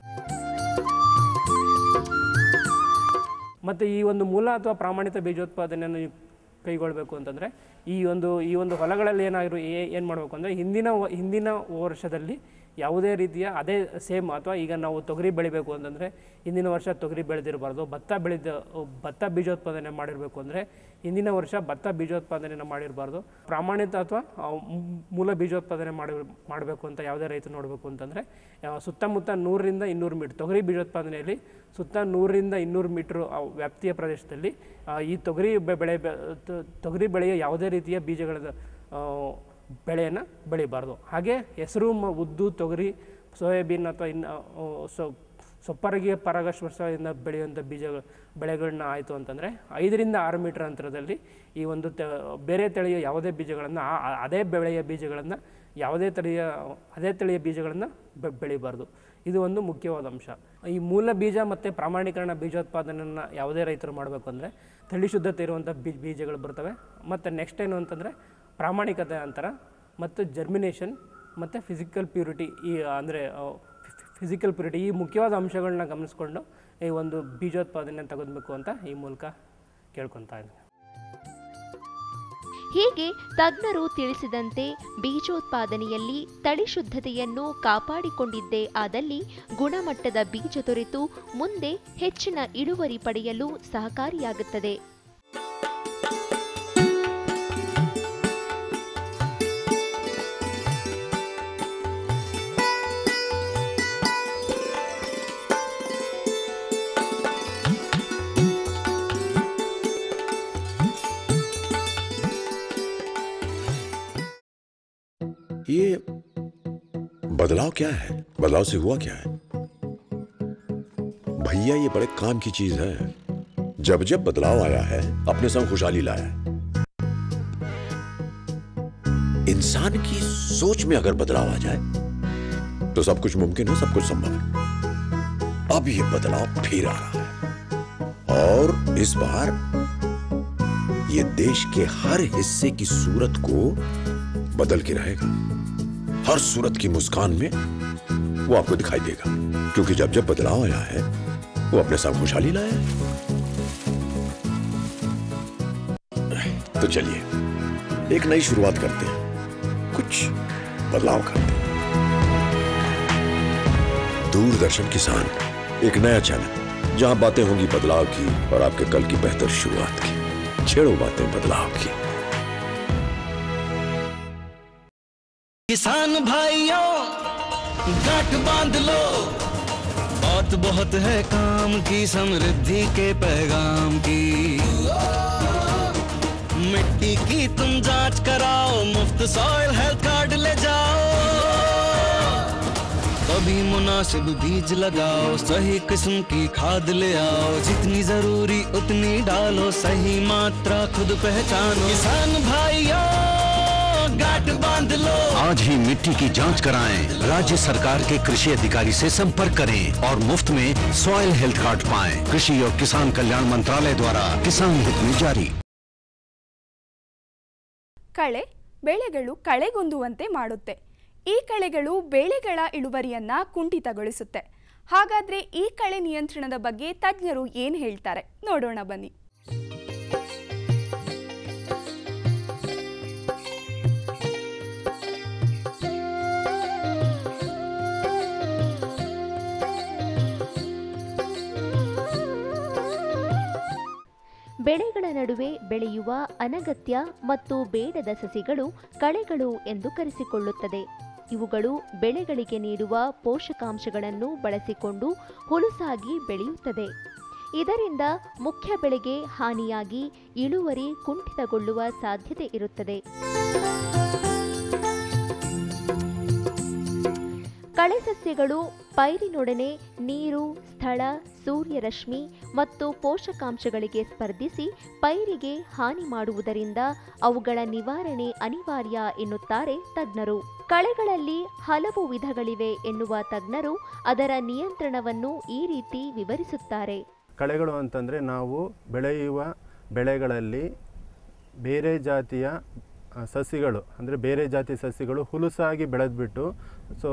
ಮತ್ತು ಈ ಒಂದು ಮೂಲ ಅಥವಾ ಪ್ರಾಮಾಣಿತ ಬೀಜೋತ್ಪಾದನೆಯನ್ನು ನೀವು ಕೈಗೊಳ್ಳಬೇಕು ಅಂತಂದರೆ ಈ ಒಂದು ಈ ಒಂದು ಹೊಲಗಳಲ್ಲಿ ಏನಾಗಿರು ಏನು ಮಾಡಬೇಕು ಅಂದರೆ ಹಿಂದಿನ ವ- ಹಿಂದಿನ ವರ್ಷದಲ್ಲಿ ಯಾವುದೇ ರೀತಿಯ ಅದೇ ಸೇಮ್ ಅಥವಾ ಈಗ ನಾವು ತೊಗರಿ ಬೆಳಿಬೇಕು ಅಂತಂದರೆ ಹಿಂದಿನ ವರ್ಷ ತೊಗರಿ ಬೆಳೆದಿರಬಾರ್ದು ಭತ್ತ ಬೆಳೆದ ಭತ್ತ ಬೀಜೋತ್ಪಾದನೆ ಮಾಡಿರಬೇಕು ಅಂದರೆ ಹಿಂದಿನ ವರ್ಷ ಭತ್ತ ಬೀಜೋತ್ಪಾದನೆಯನ್ನು ಮಾಡಿರಬಾರ್ದು ಪ್ರಾಮಾಣಿತ ಅಥವಾ ಆ, ಮ್- ಮೂಲ ಬೀಜೋತ್ಪಾದನೆ ಮಾಡಿ ಮಾಡಬೇಕು ಅಂತ ಯಾವುದೇ ರೈತ ನೋಡಬೇಕು ಅಂತಂದರೆ ಆ, ಸುತ್ತಮುತ್ತ ನೂರರಿಂದ ಇನ್ನೂರು ಮೀಟ್ರ್ ತೊಗರಿ ಬೀಜೋತ್ಪಾದನೆಯಲ್ಲಿ ಸುತ್ತ ನೂರರಿಂದ ಇನ್ನೂರು ಮೀಟ್ರ್ ವ್ಯಾಪ್ತಿಯ ಪ್ರದೇಶದಲ್ಲಿ ಆ, ಈ ತೊಗರಿ ಬೆ- ಬೆಳೆ ಬೆ- ತ- ತೊಗರಿ ಬೆಳೆಯ ಯಾವುದೇ ರೀತಿಯ ಬೀಜಗಳ ಬೆಳೆಯನ್ನು ಬೆಳಿಬಾರ್ದು ಹಾಗೆ ಹೆಸರು ಮ ಉದ್ದು ತೊಗರಿ ಸೋಯಾಬೀನ್ ಅಥವಾ ಇನ್ನು ಆ, ಸೊ ಸೊಪ್ಪರಗಿಯ ಪರಾಗಸ್ಪರ್ಶದಿಂದ ಬೆಳೆಯುವಂಥ ಬೀಜ ಬೆಳೆಗಳನ್ನ ಆಯಿತು ಅಂತಂದರೆ ಐದರಿಂದ ಆರು ಮೀಟರ್ ಅಂತರದಲ್ಲಿ ಈ ಒಂದು ತ ಬೇರೆ ತಳಿಯ ಯಾವುದೇ ಬೀಜಗಳನ್ನು ಆ- ಆ- ಅದೇ ಬೆಳೆಯ ಬೀಜಗಳನ್ನು ಯಾವುದೇ ತಳಿಯ ಅದೇ ತಳಿಯ ಬೀಜಗಳನ್ನು ಬೆ- ಬೆಳಿಬಾರ್ದು ಇದು ಒಂದು ಮುಖ್ಯವಾದ ಅಂಶ ಈ ಮೂಲ ಬೀಜ ಮತ್ತು ಪ್ರಾಮಾಣೀಕರಣ ಬೀಜೋತ್ಪಾದನೆಯನ್ನು ಯಾವುದೇ ರೈತರು ಮಾಡಬೇಕು ಅಂದರೆ ತಳಿ ಶುದ್ಧತೆ ಇರುವಂಥ ಬೀಜ ಬೀಜಗಳು ಬರ್ತವೆ ಮತ್ತು ನೆಕ್ಸ್ಟ್ ಏನು ಅಂತಂದರೆ ಪ್ರಾಮಾಣಿಕತೆ ಅಂತರ ಮತ್ತು ಜರ್ಮಿನೇಷನ್ ಮತ್ತು ಫಿಸಿಕಲ್ ಪ್ಯೂರಿಟಿ ಈ ಅಂದರೆ ಫಿಸಿಕಲ್ ಪ್ಯೂರಿಟಿ ಈ ಮುಖ್ಯವಾದ ಅಂಶಗಳನ್ನ ಗಮನಿಸ್ಕೊಂಡು ಈ ಒಂದು ಬೀಜೋತ್ಪಾದನೆ ತೆಗೆದಬೇಕು ಅಂತ ಈ ಮೂಲಕ ಕೇಳ್ಕೊತಾ ಇದ್ದೀನಿ ಹೀಗೆ ತಜ್ಞರು ತಿಳಿಸಿದಂತೆ ಬೀಜೋತ್ಪಾದನೆಯಲ್ಲಿ ತಳಿ ಶುದ್ಧತೆಯನ್ನು ಕಾಪಾಡಿಕೊಂಡಿದ್ದೇ ಆದಲ್ಲಿ ಗುಣಮಟ್ಟದ ಬೀಜ ದೊರೆತು ಮುಂದೆ ಹೆಚ್ಚಿನ ಇಳುವರಿ ಪಡೆಯಲು ಸಹಕಾರಿಯಾಗುತ್ತದೆ ये बदलाव क्या है बदलाव से हुआ क्या है भैया ये बड़े काम की चीज है जब जब बदलाव आया है अपने संग खुशहाली लाया है इंसान की सोच में अगर बदलाव आ जाए तो सब कुछ मुमकिन है सब कुछ संभव है अब ये बदलाव फिर आ रहा है और इस बार ये देश के हर हिस्से की सूरत को बदल के रहेगा हर सूरत की मुस्कान में वो आपको दिखाई देगा क्योंकि जब जब बदलाव आया है वो अपने साथ खुशहाली लाया है तो चलिए एक नई शुरुआत करते हैं कुछ बदलाव करते हैं दूरदर्शन किसान एक नया चैनल जहां बातें होंगी बदलाव की और आपके कल की बेहतर शुरुआत की छेड़ो बातें बदलाव की किसान भाइयों गांठ बांध लो बहुत बहुत है काम की समृद्धि के पैगाम की मिट्टी की तुम जांच कराओ मुफ्त सॉइल हेल्थ कार्ड ले जाओ कभी मुनासिब बीज लगाओ सही किस्म की खाद ले आओ जितनी जरूरी उतनी डालो सही मात्रा खुद पहचानो किसान भाइयों गांठ बांध लो आज ही मिट्टी की जांच कराएं राज्य सरकार के कृषि अधिकारी से संपर्क करें और मुफ्त में सॉइल हेल्थ कार्ड पाएं कृषि और किसान कल्याण मंत्रालय द्वारा किसान हित में जारी ಕಳೆ ಬೆಳೆಗಳು ಕಳೆಗುಂದುವಂತೆ ಮಾಡುತ್ತೆ ಈ ಕಳೆಗಳು ಬೆಳೆಗಳ ಇಳುವರಿಯನ್ನ ಕುಂಠಿತಗೊಳಿಸುತ್ತೆ ಹಾಗಾದ್ರೆ ಈ ಕಳೆ ನಿಯಂತ್ರಣದ ಬಗ್ಗೆ ತಜ್ಞರು ಏನು ಹೇಳ್ತಾರೆ ನೋಡೋಣ ಬನ್ನಿ ಬೆಳೆಗಳ ನಡುವೆ ಬೆಳೆಯುವ ಅನಗತ್ಯ ಮತ್ತು ಬೇಡದ ಸಸಿಗಳು ಕಳೆಗಳು ಎಂದು ಕರೆಸಿಕೊಳ್ಳುತ್ತದೆ ಇವುಗಳು ಬೆಳೆಗಳಿಗೆ ನೀಡುವ ಪೋಷಕಾಂಶಗಳನ್ನು ಬಳಸಿಕೊಂಡು ಹುಲುಸಾಗಿ ಬೆಳೆಯುತ್ತದೆ ಇದರಿಂದ ಮುಖ್ಯ ಬೆಳೆಗೆ ಹಾನಿಯಾಗಿ ಇಳುವರಿ ಕುಂಠಿತಗೊಳ್ಳುವ ಸಾಧ್ಯತೆ ಇರುತ್ತದೆ ಕಳೆ ಸಸ್ಯಗಳು ಪೈರಿನೊಡನೆ ನೀರು ಸ್ಥಳ ಸೂರ್ಯರಶ್ಮಿ ಮತ್ತು ಪೋಷಕಾಂಶಗಳಿಗೆ ಸ್ಪರ್ಧಿಸಿ ಪೈರಿಗೆ ಹಾನಿ ಮಾಡುವುದರಿಂದ ಅವುಗಳ ನಿವಾರಣೆ ಅನಿವಾರ್ಯ ಎನ್ನುತ್ತಾರೆ ತಜ್ಞರು ಕಳೆಗಳಲ್ಲಿ ಹಲವು ವಿಧಗಳಿವೆ ಎನ್ನುವ ತಜ್ಞರು ಅದರ ನಿಯಂತ್ರಣವನ್ನು ಈ ರೀತಿ ವಿವರಿಸುತ್ತಾರೆ ಕಳೆಗಳು ಅಂತಂದರೆ ನಾವು ಬೆಳೆಯುವ ಬೆಳೆಗಳಲ್ಲಿ ಬೇರೆ ಜಾತಿಯ ಆ, ಸಸಿಗಳು ಅಂದರೆ ಬೇರೆ ಜಾತಿ ಸಸಿಗಳು ಹುಲುಸಾಗಿ ಬೆಳೆದ್ಬಿಟ್ಟು ಸೊ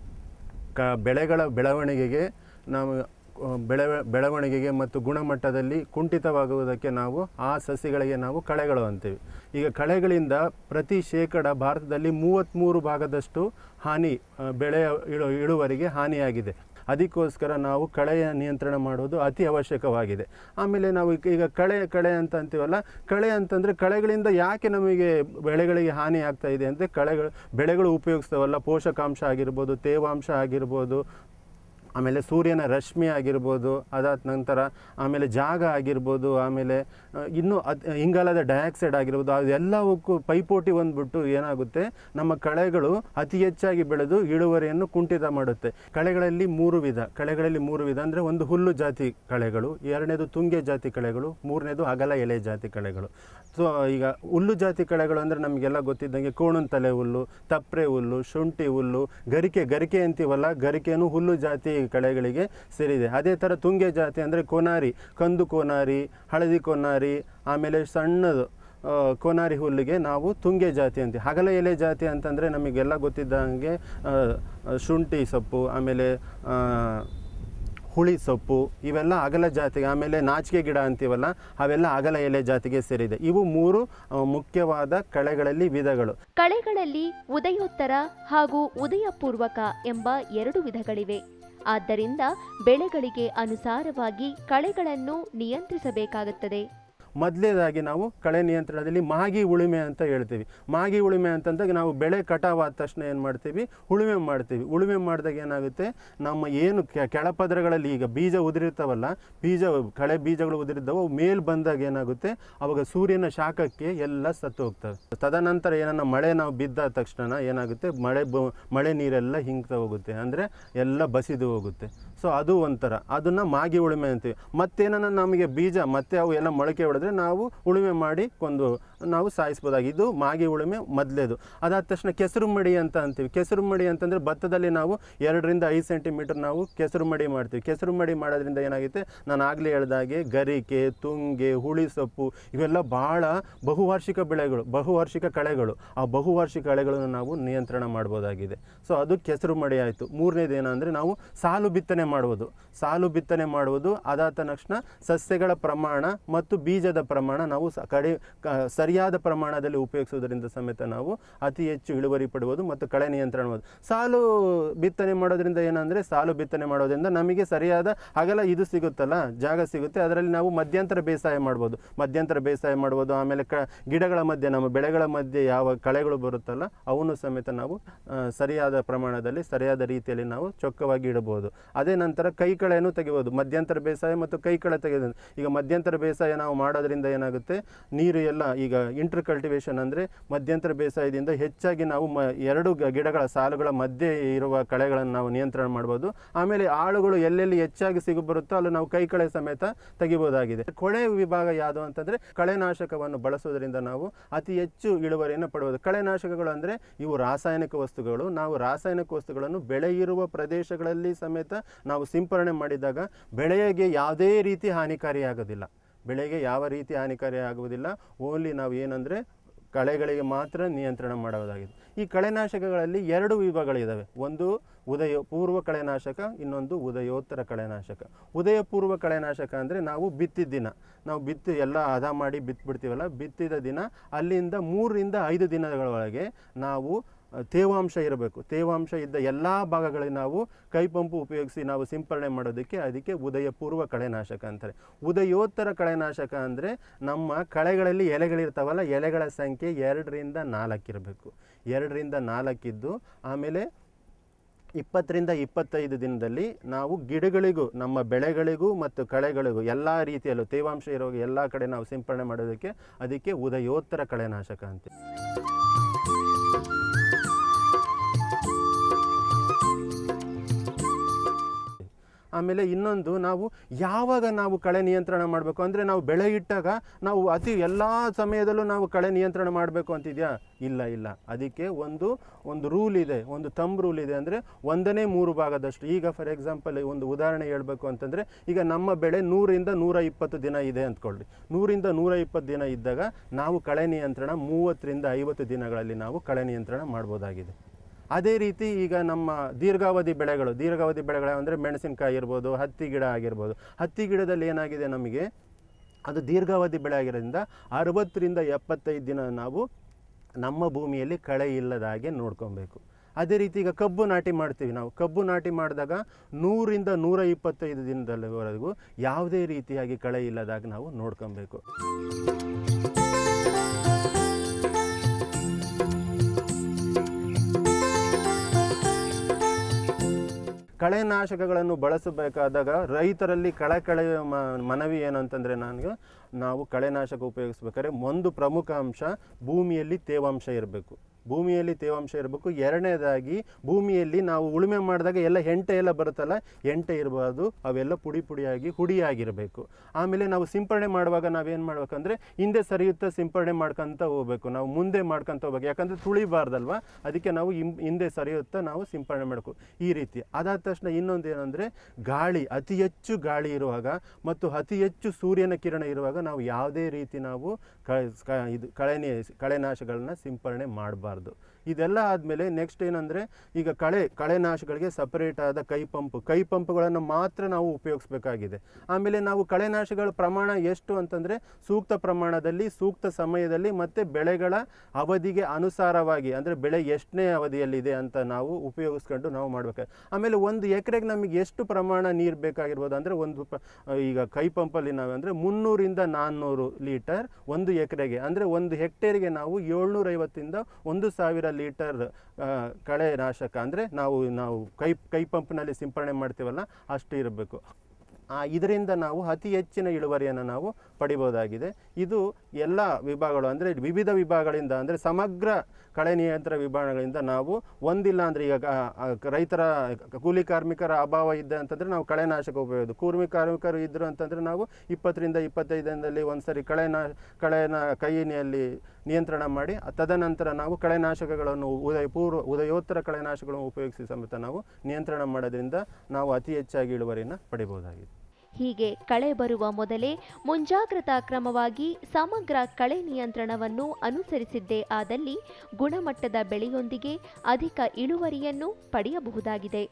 ಕ ಬೆಳೆಗಳ ಬೆಳವಣಿಗೆಗೆ ನಾವು ಆ, ಬೆಳೆ ಬೆಳವಣಿಗೆಗೆ ಮತ್ತು ಗುಣಮಟ್ಟದಲ್ಲಿ ಕುಂಠಿತವಾಗುವುದಕ್ಕೆ ನಾವು ಆ ಸಸಿಗಳಿಗೆ ನಾವು ಕಳೆಗಳು ಅಂತೀವಿ ಈಗ ಕಳೆಗಳಿಂದ ಪ್ರತಿ ಶೇಕಡ ಭಾರತದಲ್ಲಿ ಮೂವತ್ತ್ಮೂರು ಭಾಗದಷ್ಟು ಹಾನಿ ಆ, ಬೆಳೆಯ ಇಳು ಇಳುವರಿಗೆ ಹಾನಿಯಾಗಿದೆ ಅದಕ್ಕೋಸ್ಕರ ನಾವು ಕಳೆಯ ನಿಯಂತ್ರಣ ಮಾಡೋದು ಅತಿ ಅವಶ್ಯಕವಾಗಿದೆ ಆಮೇಲೆ ನಾವು ಈಗ- ಈಗ ಕಳೆ ಕಳೆ ಅಂತ ಅಂತೀವಲ್ಲ ಕಳೆ ಅಂತಂದರೆ ಕಳೆಗಳಿಂದ ಯಾಕೆ ನಮಗೆ ಬೆಳೆಗಳಿಗೆ ಹಾನಿ ಆಗ್ತಾ ಇದೆ ಅಂದರೆ ಕಳೆಗಳು ಬೆಳೆಗಳು ಉಪಯೋಗಿಸ್ತಾವಲ್ಲ ಪೋಷಕಾಂಶ ಆಗಿರ್ಬೋದು ತೇವಾಂಶ ಆಗಿರ್ಬೋದು ಆಮೇಲೆ ಸೂರ್ಯನ ರಶ್ಮಿ ಆಗಿರ್ಬೋದು ಅದಾದ ನಂತರ ಆಮೇಲೆ ಜಾಗ ಆಗಿರ್ಬೋದು ಆಮೇಲೆ ಆ, ಇನ್ನೂ ಅದ್ ಇಂಗಾಲದ ಡೈಆಕ್ಸೈಡ್ ಆಗಿರ್ಬೋದು ಅದೆಲ್ಲವಕ್ಕೂ ಪೈಪೋಟಿ ಬಂದ್ಬಿಟ್ಟು ಏನಾಗುತ್ತೆ ನಮ್ಮ ಕಳೆಗಳು ಅತಿ ಹೆಚ್ಚಾಗಿ ಬೆಳೆದು ಇಳುವರಿಯನ್ನು ಕುಂಠಿತ ಮಾಡುತ್ತೆ ಕಳೆಗಳಲ್ಲಿ ಮೂರು ವಿಧ ಕಳೆಗಳಲ್ಲಿ ಮೂರು ವಿಧ ಅಂದರೆ ಒಂದು ಹುಲ್ಲು ಜಾತಿ ಕಳೆಗಳು ಎರಡನೇದು ತುಂಗೆ ಜಾತಿ ಕಳೆಗಳು ಮೂರನೇದು ಅಗಲ ಎಲೆ ಜಾತಿ ಕಳೆಗಳು ಸೊ ಈಗ ಹುಲ್ಲು ಜಾತಿ ಕಳೆಗಳು ಅಂದರೆ ನಮಗೆಲ್ಲ ಗೊತ್ತಿದ್ದಂಗೆ ಕೋಣನ್ ತಲೆ ಹುಲ್ಲು ತಪ್ರೆ ಹುಲ್ಲು ಶುಂಠಿ ಹುಲ್ಲು ಗರಿಕೆ ಗರಿಕೆ ಅಂತೀವಲ್ಲ ಗರಿಕೆನೂ ಹುಲ್ಲು ಜಾತಿ ಕಳೆಗಳಿಗೆ ಸೇರಿದೆ ಅದೇ ಥರ ತುಂಗೆ ಜಾತಿ ಅಂದರೆ ಕೊನಾರಿ ಕಂದು ಕೊನಾರಿ ಹಳದಿ ಕೊನಾರಿ ಆಮೇಲೆ ಸಣ್ಣದು ಆ, ಕೊನಾರಿ ಹುಲ್ಲಿಗೆ ನಾವು ತುಂಗೆ ಜಾತಿ ಅಂತೀವಿ ಹಗಲ ಎಲೆ ಜಾತಿ ಅಂತಂದರೆ ನಮಗೆಲ್ಲ ಗೊತ್ತಿದ್ದಂಗೆ ಆ, ಆ, ಶುಂಠಿ ಸೊಪ್ಪು ಆಮೇಲೆ ಆ, ಹುಳಿ ಸೊಪ್ಪು ಇವೆಲ್ಲ ಅಗಲ ಜಾತಿಗೆ ಆಮೇಲೆ ನಾಚಿಕೆ ಗಿಡ ಅಂತೀವಲ್ಲ ಅವೆಲ್ಲ ಅಗಲ ಎಲೆ ಜಾತಿಗೆ ಸೇರಿದೆ ಇವು ಮೂರು ಆ, ಮುಖ್ಯವಾದ ಕಳೆಗಳಲ್ಲಿ ವಿಧಗಳು ಕಳೆಗಳಲ್ಲಿ ಉದಯೋತ್ತರ ಹಾಗೂ ಉದಯಪೂರ್ವಕ ಎಂಬ ಎರಡು ವಿಧಗಳಿವೆ ಆದ್ದರಿಂದ ಬೆಳೆಗಳಿಗೆ ಅನುಸಾರವಾಗಿ ಕಳೆಗಳನ್ನು ನಿಯಂತ್ರಿಸಬೇಕಾಗುತ್ತದೆ ಮೊದಲೇದಾಗಿ ನಾವು ಕಳೆ ನಿಯಂತ್ರಣದಲ್ಲಿ ಮಾಗಿ ಉಳುಮೆ ಅಂತ ಹೇಳ್ತೀವಿ ಮಾಗಿ ಉಳುಮೆ ಅಂತಂದಾಗ ನಾವು ಬೆಳೆ ಕಟಾವಾದ ತಕ್ಷಣ ಏನು ಮಾಡ್ತೀವಿ ಉಳುಮೆ ಮಾಡ್ತೀವಿ ಉಳುಮೆ ಮಾಡಿದಾಗ ಏನಾಗುತ್ತೆ ನಮ್ಮ ಏನು ಕೆ- ಕೆಳಪದರಗಳಲ್ಲಿ ಈಗ ಬೀಜ ಉದುರಿರ್ತಾವಲ್ಲ ಬೀಜ ಕಳೆ ಬೀಜಗಳು ಉದುರಿದ್ದಾವೆ ಅವು ಮೇಲ್ ಬಂದಾಗ ಏನಾಗುತ್ತೆ ಅವಾಗ ಸೂರ್ಯನ ಶಾಖಕ್ಕೆ ಎಲ್ಲ ಸತ್ತು ಹೋಗ್ತವೆ ತದನಂತರ ಏನನ್ನ ಮಳೆ ನಾವು ಬಿದ್ದ ತಕ್ಷಣ ಏನಾಗುತ್ತೆ ಮಳೆ ಬ ಮಳೆ ನೀರೆಲ್ಲ ಹಿಂಗ್ತಾ ಹೋಗುತ್ತೆ ಅಂದರೆ ಎಲ್ಲ ಬಸಿದು ಹೋಗುತ್ತೆ ಸೊ ಅದು ಒಂಥರ ಅದನ್ನು ಮಾಗಿ ಉಳುಮೆ ಅಂತೀವಿ ಮತ್ತೇನ ನಮಗೆ ಬೀಜ ಮತ್ತೆ ಅವು ಎಲ್ಲ ಮೊಳಕೆ ಹೊಡೆದ್ರೆ ನಾವು ಉಳುಮೆ ಮಾಡಿ ಕೊಂದು ನಾವು ಸಾಯಿಸ್ಬೋದಾಗಿ ಇದು ಮಾಗಿ ಉಳುಮೆ ಮೊದಲೇದು ಅದಾದ ತಕ್ಷಣ ಕೆಸರು ಮಡಿ ಅಂತ ಅಂತೀವಿ ಕೆಸರು ಮಡಿ ಅಂತಂದರೆ ಭತ್ತದಲ್ಲಿ ನಾವು ಎರಡರಿಂದ ಐದು ಸೆಂಟಿಮೀಟರ್ ನಾವು ಕೆಸರು ಮಡಿ ಮಾಡ್ತೀವಿ ಕೆಸರು ಮಡಿ ಮಾಡೋದ್ರಿಂದ ಏನಾಗುತ್ತೆ ನಾನು ಆಗಲೇ ಹೇಳ್ದಾಗೆ ಗರಿಕೆ ತುಂಗೆ ಹುಳಿ ಸೊಪ್ಪು ಇವೆಲ್ಲ ಭಾಳ ಬಹುವಾರ್ಷಿಕ ಬೆಳೆಗಳು ಬಹುವಾರ್ಷಿಕ ಕಳೆಗಳು ಆ ಬಹುವಾರ್ಷಿಕ ಕಳೆಗಳನ್ನು ನಾವು ನಿಯಂತ್ರಣ ಮಾಡ್ಬೋದಾಗಿದೆ ಸೊ ಅದು ಕೆಸರು ಮಡಿ ಆಯಿತು ಮೂರನೇದು ಏನಂದರೆ ನಾವು ಸಾಲು ಬಿತ್ತನೆ ಮಾಡುವುದು ಸಾಲು ಬಿತ್ತನೆ ಮಾಡುವುದು ಅದಾದ ತಕ್ಷಣ ಸಸ್ಯಗಳ ಪ್ರಮಾಣ ಮತ್ತು ಬೀಜದ ಪ್ರಮಾಣ ನಾವು ಸ ಕಡೆ ಕ- ಸರಿಯಾದ ಪ್ರಮಾಣದಲ್ಲಿ ಉಪಯೋಗಿಸೋದ್ರಿಂದ ಸಮೇತ ನಾವು ಅತಿ ಹೆಚ್ಚು ಇಳುವರಿ ಪಡುವುದು ಮತ್ತು ಕಳೆ ನಿಯಂತ್ರಣ ಮಾಡುವುದು ಸಾಲು ಬಿತ್ತನೆ ಮಾಡೋದ್ರಿಂದ ಏನಂದರೆ ಸಾಲು ಬಿತ್ತನೆ ಮಾಡೋದ್ರಿಂದ ನಮಗೆ ಸರಿಯಾದ ಅಗಲ ಇದು ಸಿಗುತ್ತಲ್ಲ ಜಾಗ ಸಿಗುತ್ತೆ ಅದರಲ್ಲಿ ನಾವು ಮಧ್ಯಂತರ ಬೇಸಾಯ ಮಾಡ್ಬೋದು ಮಧ್ಯಂತರ ಬೇಸಾಯ ಮಾಡ್ಬೋದು ಆಮೇಲೆ ಕ ಗಿಡಗಳ ಮಧ್ಯೆ ನಮ್ಮ ಬೆಳೆಗಳ ಮಧ್ಯೆ ಯಾವ ಕಳೆಗಳು ಬರುತ್ತಲ್ಲ ಅವನ್ನು ಸಮೇತ ನಾವು ಆ, ಸರಿಯಾದ ಪ್ರಮಾಣದಲ್ಲಿ ಸರಿಯಾದ ರೀತಿಯಲ್ಲಿ ನಾವು ಚೊಕ್ಕವಾಗಿ ಇಡಬಹುದು ಅದೇ ನಂತರ ಕೈ ಕಳೆಯನ್ನು ತೆಗಿಬೋದು ಮಧ್ಯಂತರ ಬೇಸಾಯ ಮತ್ತು ಕೈ ಕಳೆ ತೆಗೆಯೋದು ಈಗ ಮಧ್ಯಂತರ ಬೇಸಾಯ ನಾವು ಮಾಡೋದ್ರಿಂದ ಏನಾಗುತ್ತೆ ನೀರು ಎಲ್ಲ ಈಗ ಇಂಟರ್ ಕಲ್ಟಿವೇಶನ್ ಅಂದರೆ ಮಧ್ಯಂತರ ಬೇಸಾಯದಿಂದ ಹೆಚ್ಚಾಗಿ ನಾವು ಮ ಎರಡು ಗ- ಗಿಡಗಳ ಸಾಲುಗಳ ಮಧ್ಯೆ ಇರುವ ಕಳೆಗಳನ್ನು ನಾವು ನಿಯಂತ್ರಣ ಮಾಡ್ಬೋದು ಆಮೇಲೆ ಆಳುಗಳು ಎಲ್ಲೆಲ್ಲಿ ಹೆಚ್ಚಾಗಿ ಸಿಗು ಬರುತ್ತೋ ಅಲ್ಲಿ ನಾವು ಕೈ ಕಳೆ ಸಮೇತ ತೆಗಿಬೋದಾಗಿದೆ ಕೊಳೆ ವಿಭಾಗ ಯಾವುದು ಅಂತಂದರೆ ಕಳೆನಾಶಕವನ್ನು ಬಳಸೋದ್ರಿಂದ ನಾವು ಅತಿ ಹೆಚ್ಚು ಇಳುವರಿಯನ್ನು ಪಡೆಯುವುದು ಕಳೆನಾಶಕಗಳು ಅಂದರೆ ಇವು ರಾಸಾಯನಿಕ ವಸ್ತುಗಳು ನಾವು ರಾಸಾಯನಿಕ ವಸ್ತುಗಳನ್ನು ಬೆಳೆ ಇರುವ ಪ್ರದೇಶಗಳಲ್ಲಿ ಸಮೇತ ನಾವು ಸಿಂಪರಣೆ ಮಾಡಿದಾಗ ಬೆಳೆಗೆ ಯಾವುದೇ ರೀತಿ ಹಾನಿಕಾರಿಯಾಗೋದಿಲ್ಲ ಬೆಳೆಗೆ ಯಾವ ರೀತಿ ಹಾನಿಕಾರಿ ಆಗುವುದಿಲ್ಲ ಓನ್ಲಿ ನಾವು ಏನಂದರೆ ಕಳೆಗಳಿಗೆ ಮಾತ್ರ ನಿಯಂತ್ರಣ ಮಾಡೋದಾಗಿದೆ ಈ ಕಳೆನಾಶಕಗಳಲ್ಲಿ ಎರಡು ವಿಭಾಗಗಳಿದ್ದಾವೆ ಒಂದು ಉದಯ ಪೂರ್ವ ಕಳೆನಾಶಕ ಇನ್ನೊಂದು ಉದಯೋತ್ತರ ಕಳೆನಾಶಕ ಉದಯ ಪೂರ್ವ ಕಳೆನಾಶಕ ಅಂದರೆ ನಾವು ಬಿತ್ತಿದ ದಿನ ನಾವು ಬಿತ್ತಿ ಎಲ್ಲ ಹದ ಮಾಡಿ ಬಿತ್ಬಿಡ್ತೀವಲ್ಲ ಬಿತ್ತಿದ ದಿನ ಅಲ್ಲಿಂದ ಮೂರರಿಂದ ಐದು ದಿನಗಳೊಳಗೆ ನಾವು ಅ, ತೇವಾಂಶ ಇರಬೇಕು ತೇವಾಂಶ ಇದ್ದ ಎಲ್ಲ ಭಾಗಗಳಿಗೆ ನಾವು ಕೈ ಪಂಪು ಉಪಯೋಗಿಸಿ ನಾವು ಸಿಂಪರಣೆ ಮಾಡೋದಕ್ಕೆ ಅದಕ್ಕೆ ಉದಯ ಪೂರ್ವ ಕಳೆನಾಶಕ ಅಂತಾರೆ ಉದಯೋತ್ತರ ಕಳೆನಾಶಕ ಅಂದರೆ ನಮ್ಮ ಕಳೆಗಳಲ್ಲಿ ಎಲೆಗಳಿರ್ತಾವಲ್ಲ ಎಲೆಗಳ ಸಂಖ್ಯೆ ಎರಡರಿಂದ ನಾಲ್ಕಿರಬೇಕು ಎರಡರಿಂದ ನಾಲ್ಕಿದ್ದು ಆಮೇಲೆ ಇಪ್ಪತ್ತರಿಂದ ಇಪ್ಪತ್ತೈದು ದಿನದಲ್ಲಿ ನಾವು ಗಿಡಗಳಿಗೂ ನಮ್ಮ ಬೆಳೆಗಳಿಗೂ ಮತ್ತು ಕಳೆಗಳಿಗೂ ಎಲ್ಲ ರೀತಿಯಲ್ಲೂ ತೇವಾಂಶ ಇರೋ ಎಲ್ಲ ಕಡೆ ನಾವು ಸಿಂಪರಣೆ ಮಾಡೋದಕ್ಕೆ ಅದಕ್ಕೆ ಉದಯೋತ್ತರ ಕಳೆನಾಶಕ ಅಂತೀವಿ ಆಮೇಲೆ ಇನ್ನೊಂದು ನಾವು ಯಾವಾಗ ನಾವು ಕಳೆ ನಿಯಂತ್ರಣ ಮಾಡಬೇಕು ಅಂದರೆ ನಾವು ಬೆಳೆ ಇಟ್ಟಾಗ ನಾವು ಅತಿ ಎಲ್ಲ ಸಮಯದಲ್ಲೂ ನಾವು ಕಳೆ ನಿಯಂತ್ರಣ ಮಾಡಬೇಕು ಅಂತಿದೆಯಾ ಇಲ್ಲ ಇಲ್ಲ ಅದಕ್ಕೆ ಒಂದು ಒಂದು ರೂಲ್ ಇದೆ ಒಂದು ತಂಬ್ ರೂಲ್ ಇದೆ ಅಂದರೆ ಒಂದನೇ ಮೂರು ಭಾಗದಷ್ಟು ಈಗ ಫಾರ್ ಎಕ್ಸಾಂಪಲ್ ಒಂದು ಉದಾಹರಣೆ ಹೇಳಬೇಕು ಅಂತಂದರೆ ಈಗ ನಮ್ಮ ಬೆಳೆ ನೂರಿಂದ ನೂರ ಇಪ್ಪತ್ತು ದಿನ ಇದೆ ಅಂದ್ಕೊಳ್ಳಿ ನೂರಿಂದ ನೂರ ಇಪ್ಪತ್ತು ದಿನ ಇದ್ದಾಗ ನಾವು ಕಳೆ ನಿಯಂತ್ರಣ ಮೂವತ್ತರಿಂದ ಐವತ್ತು ದಿನಗಳಲ್ಲಿ ನಾವು ಕಳೆ ನಿಯಂತ್ರಣ ಮಾಡ್ಬೋದಾಗಿದೆ ಅದೇ ರೀತಿ ಈಗ ನಮ್ಮ ದೀರ್ಘಾವಧಿ ಬೆಳೆಗಳು ದೀರ್ಘಾವಧಿ ಬೆಳೆಗಳು ಅಂದರೆ ಮೆಣಸಿನಕಾಯಿ ಇರ್ಬೋದು ಹತ್ತಿ ಗಿಡ ಆಗಿರ್ಬೋದು ಹತ್ತಿ ಗಿಡದಲ್ಲಿ ಏನಾಗಿದೆ ನಮಗೆ ಅದು ದೀರ್ಘಾವಧಿ ಬೆಳೆ ಆಗಿರೋದ್ರಿಂದ ಅರವತ್ತರಿಂದ ಎಪ್ಪತ್ತೈದು ದಿನ ನಾವು ನಮ್ಮ ಭೂಮಿಯಲ್ಲಿ ಕಳೆ ಇಲ್ಲದ ಹಾಗೆ ನೋಡ್ಕೊಬೇಕು ಅದೇ ರೀತಿ ಈಗ ಕಬ್ಬು ನಾಟಿ ಮಾಡ್ತೀವಿ ನಾವು ಕಬ್ಬು ನಾಟಿ ಮಾಡಿದಾಗ ನೂರಿಂದ ನೂರ ಇಪ್ಪತ್ತೈದು ದಿನದಲ್ಲಿವರೆಗೂ ಯಾವುದೇ ರೀತಿಯಾಗಿ ಕಳೆ ಇಲ್ಲದಾಗ ನಾವು ನೋಡ್ಕೊಬೇಕು ಕಳೆನಾಶಕಗಳನ್ನು ಬಳಸಬೇಕಾದಾಗ ರೈತರಲ್ಲಿ ಕಳಕಳೆ ಮನವಿ ಏನು ಅಂತಂದರೆ ನನಗೆ ನಾವು ಕಳೆನಾಶಕ ಉಪಯೋಗಿಸ್ಬೇಕಾದ್ರೆ ಒಂದು ಪ್ರಮುಖ ಅಂಶ ಭೂಮಿಯಲ್ಲಿ ತೇವಾಂಶ ಇರಬೇಕು ಭೂಮಿಯಲ್ಲಿ ತೇವಾಂಶ ಇರಬೇಕು ಎರಡನೇದಾಗಿ ಭೂಮಿಯಲ್ಲಿ ನಾವು ಉಳುಮೆ ಮಾಡಿದಾಗ ಎಲ್ಲ ಹೆಂಟೆ ಎಲ್ಲ ಬರುತ್ತಲ್ಲ ಹೆಂಟೆ ಇರಬಾರ್ದು ಅವೆಲ್ಲ ಪುಡಿ ಪುಡಿಯಾಗಿ ಹುಡಿಯಾಗಿರಬೇಕು ಆಮೇಲೆ ನಾವು ಸಿಂಪರಣೆ ಮಾಡುವಾಗ ನಾವೇನು ಮಾಡ್ಬೇಕಂದ್ರೆ ಹಿಂದೆ ಸರಿಯುತ್ತಾ ಸಿಂಪರಣೆ ಮಾಡ್ಕೊಂತ ಹೋಗ್ಬೇಕು ನಾವು ಮುಂದೆ ಮಾಡ್ಕೊಂತ ಹೋಗ್ಬೇಕು ಯಾಕಂದರೆ ತುಳಿಬಾರ್ದಲ್ವ ಅದಕ್ಕೆ ನಾವು ಹಿಂ ಹಿಂದೆ ಸರಿಯುತ್ತಾ ನಾವು ಸಿಂಪರಣೆ ಮಾಡಬೇಕು ಈ ರೀತಿ ಅದಾದ ತಕ್ಷಣ ಇನ್ನೊಂದು ಏನಂದರೆ ಗಾಳಿ ಅತಿ ಹೆಚ್ಚು ಗಾಳಿ ಇರುವಾಗ ಮತ್ತು ಅತಿ ಹೆಚ್ಚು ಸೂರ್ಯನ ಕಿರಣ ಇರುವಾಗ ನಾವು ಯಾವುದೇ ರೀತಿ ನಾವು ಕ ಕ- ಇದು ಕಳೆನೆ ಕಳೆನಾಶಗಳನ್ನ ಸಿಂಪರಣೆ ಮಾಡಬಾರ್ದು ಇದೆಲ್ಲ ಆದಮೇಲೆ ನೆಕ್ಸ್ಟ್ ಏನಂದರೆ ಈಗ ಕಳೆ ಕಳೆನಾಶಗಳಿಗೆ ಸಪರೇಟ್ ಆದ ಕೈ ಪಂಪ್ ಕೈ ಪಂಪ್ಗಳನ್ನು ಮಾತ್ರ ನಾವು ಉಪಯೋಗಿಸ್ಬೇಕಾಗಿದೆ ಆಮೇಲೆ ನಾವು ಕಳೆನಾಶಕಗಳ ಪ್ರಮಾಣ ಎಷ್ಟು ಅಂತಂದರೆ ಸೂಕ್ತ ಪ್ರಮಾಣದಲ್ಲಿ ಸೂಕ್ತ ಸಮಯದಲ್ಲಿ ಮತ್ತು ಬೆಳೆಗಳ ಅವಧಿಗೆ ಅನುಸಾರವಾಗಿ ಅಂದರೆ ಬೆಳೆ ಎಷ್ಟನೇ ಅವಧಿಯಲ್ಲಿದೆ ಅಂತ ನಾವು ಉಪಯೋಗಿಸ್ಕೊಂಡು ನಾವು ಮಾಡಬೇಕು ಆಮೇಲೆ ಒಂದು ಎಕರೆಗೆ ನಮಗೆ ಎಷ್ಟು ಪ್ರಮಾಣ ನೀರು ಬೇಕಾಗಿರ್ಬೋದು ಅಂದರೆ ಒಂದು ಪ ಈಗ ಕೈ ಪಂಪಲ್ಲಿ ನಾವು ಅಂದರೆ ಮುನ್ನೂರಿಂದ ನಾನ್ನೂರು ಲೀಟರ್ ಒಂದು ಎಕರೆಗೆ ಅಂದರೆ ಒಂದು ಹೆಕ್ಟೇರಿಗೆ ನಾವು ಏಳ್ನೂರೈವತ್ತಿಂದ ಒಂದು ಸಾವಿರ ಲೀಟರ್ ಆ, ಕಳೆ ನಾಶಕ ಅಂದರೆ ನಾವು ನಾವು ಕೈ ಕೈ ಪಂಪ್ನಲ್ಲಿ ಸಿಂಪರಣೆ ಮಾಡ್ತೀವಲ್ಲ ಅಷ್ಟು ಇರಬೇಕು ಇದರಿಂದ ನಾವು ಅತಿ ಹೆಚ್ಚಿನ ಇಳುವರಿಯನ್ನು ನಾವು ಪಡಿಬೋದಾಗಿದೆ ಇದು ಎಲ್ಲ ವಿಭಾಗಗಳು ಅಂದರೆ ವಿವಿಧ ವಿಭಾಗಗಳಿಂದ ಅಂದರೆ ಸಮಗ್ರ ಕಳೆ ನಿಯಂತ್ರಣ ವಿಭಾಗಗಳಿಂದ ನಾವು ಒಂದಿಲ್ಲ ಅಂದರೆ ಈಗ ಆ, ಆ, ರೈತರ ಕೂಲಿ ಕಾರ್ಮಿಕರ ಅಭಾವ ಇದೆ ಅಂತಂದರೆ ನಾವು ಕಳೆನಾಶಕ ಉಪಯೋಗ ಕೂಲಿ ಕಾರ್ಮಿಕರು ಇದ್ದರು ಅಂತಂದರೆ ನಾವು ಇಪ್ಪತ್ತರಿಂದ ಇಪ್ಪತ್ತೈದು ದಿನದಲ್ಲಿ ಒಂದ್ಸರಿ ಕಳೆನಾ ಕಳೆನ ಕೈಯಲ್ಲಿ ನಿಯಂತ್ರಣ ಮಾಡಿ ತದನಂತರ ನಾವು ಕಳೆನಾಶಕಗಳನ್ನು ಉದಯ ಪೂರ್ವ ಉದಯೋತ್ತರ ಕಳೆನಾಶಕಗಳನ್ನು ಉಪಯೋಗಿಸಿ ಸಮೇತ ನಾವು ನಿಯಂತ್ರಣ ಮಾಡೋದ್ರಿಂದ ನಾವು ಅತಿ ಹೆಚ್ಚಾಗಿ ಇಳುವರಿನ ಪಡಿಬೋದಾಗಿದೆ ಹೀಗೆ ಕಳೆ ಬರುವ ಮೊದಲೇ ಮುಂಜಾಗ್ರತಾ ಕ್ರಮವಾಗಿ ಸಮಗ್ರ ಕಳೆ ನಿಯಂತ್ರಣವನ್ನು ಅನುಸರಿಸಿದ್ದೇ ಆದಲ್ಲಿ ಗುಣಮಟ್ಟದ ಬೆಳೆಯೊಂದಿಗೆ ಅಧಿಕ ಇಳುವರಿಯನ್ನು ಪಡೆಯಬಹುದಾಗಿದೆ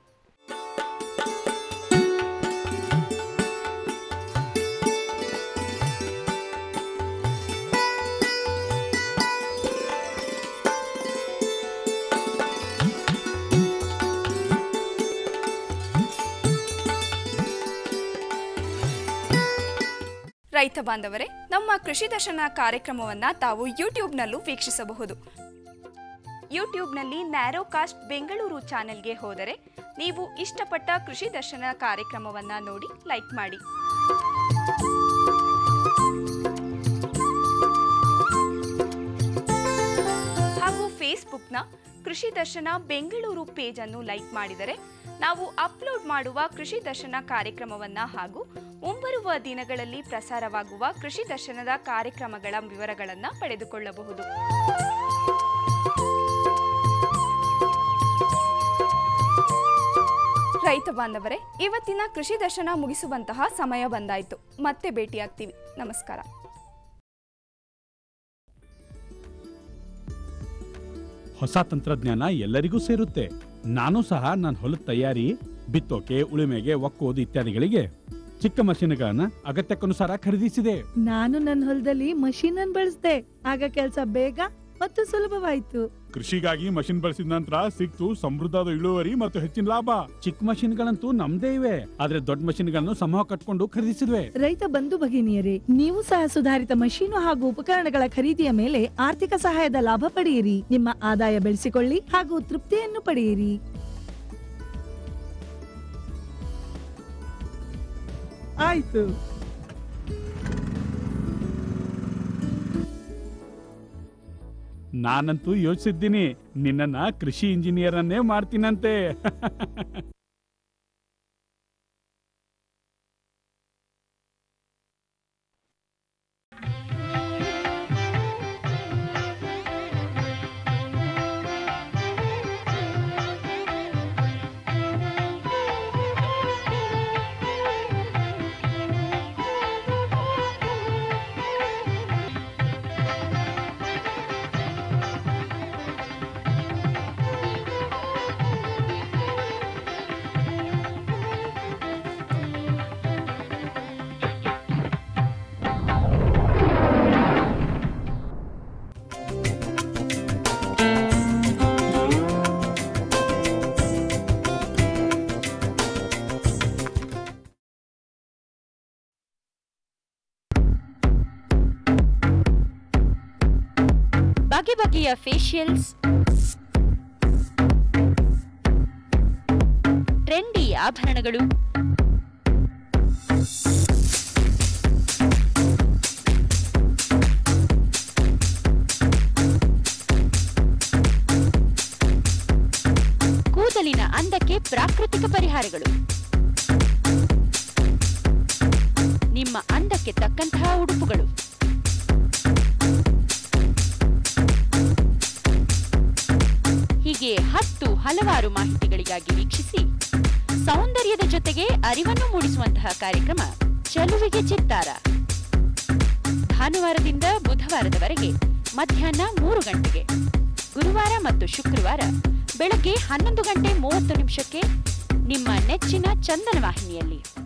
ರೈತ ಬಾಂಧವರೇ ನಮ್ಮ ಕೃಷಿ ದರ್ಶನ ಕಾರ್ಯಕ್ರಮವನ್ನು ತಾವು ಯೂಟ್ಯೂಬ್ನಲ್ಲೂ ವೀಕ್ಷಿಸಬಹುದು ಯೂಟ್ಯೂಬ್ನಲ್ಲಿ ನ್ಯಾರೋ ಕಾಸ್ಟ್ ಬೆಂಗಳೂರು ಚಾನೆಲ್ಗೆ ಹೋದರೆ ನೀವು ಇಷ್ಟಪಟ್ಟ ಕೃಷಿ ದರ್ಶನ ಕಾರ್ಯಕ್ರಮವನ್ನು ನೋಡಿ ಲೈಕ್ ಮಾಡಿ ಹಾಗೂ ಫೇಸ್ಬುಕ್ನ ಕೃಷಿ ದರ್ಶನ ಬೆಂಗಳೂರು ಪೇಜ್ ಅನ್ನು ಲೈಕ್ ಮಾಡಿದರೆ ನಾವು ಅಪ್ಲೋಡ್ ಮಾಡುವ ಕೃಷಿ ದರ್ಶನ ಕಾರ್ಯಕ್ರಮವನ್ನ ಹಾಗೂ ಮುಂಬರುವ ದಿನಗಳಲ್ಲಿ ಪ್ರಸಾರವಾಗುವ ಕೃಷಿ ದರ್ಶನದ ಕಾರ್ಯಕ್ರಮಗಳ ವಿವರಗಳನ್ನು ಪಡೆದುಕೊಳ್ಳಬಹುದು ರೈತ ಬಾಂಧವರೇ ಇವತ್ತಿನ ಕೃಷಿ ದರ್ಶನ ಮುಗಿಸುವಂತಹ ಸಮಯ ಬಂದಾಯಿತು ಮತ್ತೆ ಭೇಟಿಯಾಗ್ತೀವಿ ನಮಸ್ಕಾರ ಹೊಸ ತಂತ್ರಜ್ಞಾನ ಎಲ್ಲರಿಗೂ ಸೇರುತ್ತೆ ನಾನು ಸಹ ನನ್ನ ಹೊಲದ ತಯಾರಿ ಬಿತ್ತೋಕೆ ಉಳುಮೆಗೆ ಒಕ್ಕೋದು ಇತ್ಯಾದಿಗಳಿಗೆ ಚಿಕ್ಕ ಮಷೀನ್ಗಳನ್ನ ಅಗತ್ಯಕ್ಕನುಸಾರ ಖರೀದಿಸಿದೆ ನಾನು ನನ್ನ ಹೊಲದಲ್ಲಿ ಮಷೀನ್ ಅನ್ನು ಬಳಸಿದೆ ಆಗ ಕೆಲಸ ಬೇಗ ಮತ್ತು ಸುಲಭವಾಯಿತು ಕೃಷಿಗಾಗಿ ಮಷಿನ್ ಬಳಸಿದ ನಂತರ ಸಿಕ್ತು ಸಮೃದ್ಧದ ಇಳುವರಿ ಮತ್ತು ಹೆಚ್ಚಿನ ಲಾಭ ಚಿಕ್ಕ ಮಷಿನ್ಗಳಂತೂ ನಮ್ದೇ ಇವೆ ಆದ್ರೆ ದೊಡ್ಡ ಮಷಿನ್ಗಳನ್ನು ಸಮೂಹ ಕಟ್ಕೊಂಡು ಖರೀದಿಸಿದ್ವಿ ರೈತ ಬಂಧು ಭಗಿನಿಯರೇ ನೀವು ಸಹ ಸುಧಾರಿತ ಮಷೀನು ಹಾಗೂ ಉಪಕರಣಗಳ ಖರೀದಿಯ ಮೇಲೆ ಆರ್ಥಿಕ ಸಹಾಯದ ಲಾಭ ಪಡೆಯಿರಿ ನಿಮ್ಮ ಆದಾಯ ಬೆಳೆಸಿಕೊಳ್ಳಿ ಹಾಗೂ ತೃಪ್ತಿಯನ್ನು ಪಡೆಯಿರಿ ಆಯ್ತು ನಾನಂತೂ ಯೋಚಿಸಿದ್ದೀನಿ ನಿನ್ನನ್ನ ಕೃಷಿ ಇಂಜಿನಿಯರ್ ಅನ್ನೇ ಮಾಡ್ತೀನಂತೆ ಬಗೆ ಬಗೆಯ ಫೇಶಿಯಲ್ಸ್ ಟ್ರೆಂಡಿ ಆಭರಣಗಳು ಕೂದಲಿನ ಅಂದಕ್ಕೆ ಪ್ರಾಕೃತಿಕ ಪರಿಹಾರಗಳು ನಿಮ್ಮ ಅಂದಕ್ಕೆ ತಕ್ಕಂತಹ ಉಡುಪುಗಳು ಹೀಗೆ ಹತ್ತು ಹಲವಾರು ಮಾಹಿತಿಗಳಿಗಾಗಿ ವೀಕ್ಷಿಸಿ ಸೌಂದರ್ಯದ ಜೊತೆಗೆ ಅರಿವನ್ನು ಮೂಡಿಸುವಂತಹ ಕಾರ್ಯಕ್ರಮ ಚಲುವಿಗೆ ಚಿತ್ತಾರ ಭಾನುವಾರದಿಂದ ಬುಧವಾರದವರೆಗೆ ಮಧ್ಯಾಹ್ನ ಮೂರು ಗಂಟೆಗೆ ಗುರುವಾರ ಮತ್ತು ಶುಕ್ರವಾರ ಬೆಳಗ್ಗೆ ಹನ್ನೊಂದು ಗಂಟೆ ಮೂವತ್ತು ನಿಮಿಷಕ್ಕೆ ನಿಮ್ಮ ನೆಚ್ಚಿನ ಚಂದನ ವಾಹಿನಿಯಲ್ಲಿ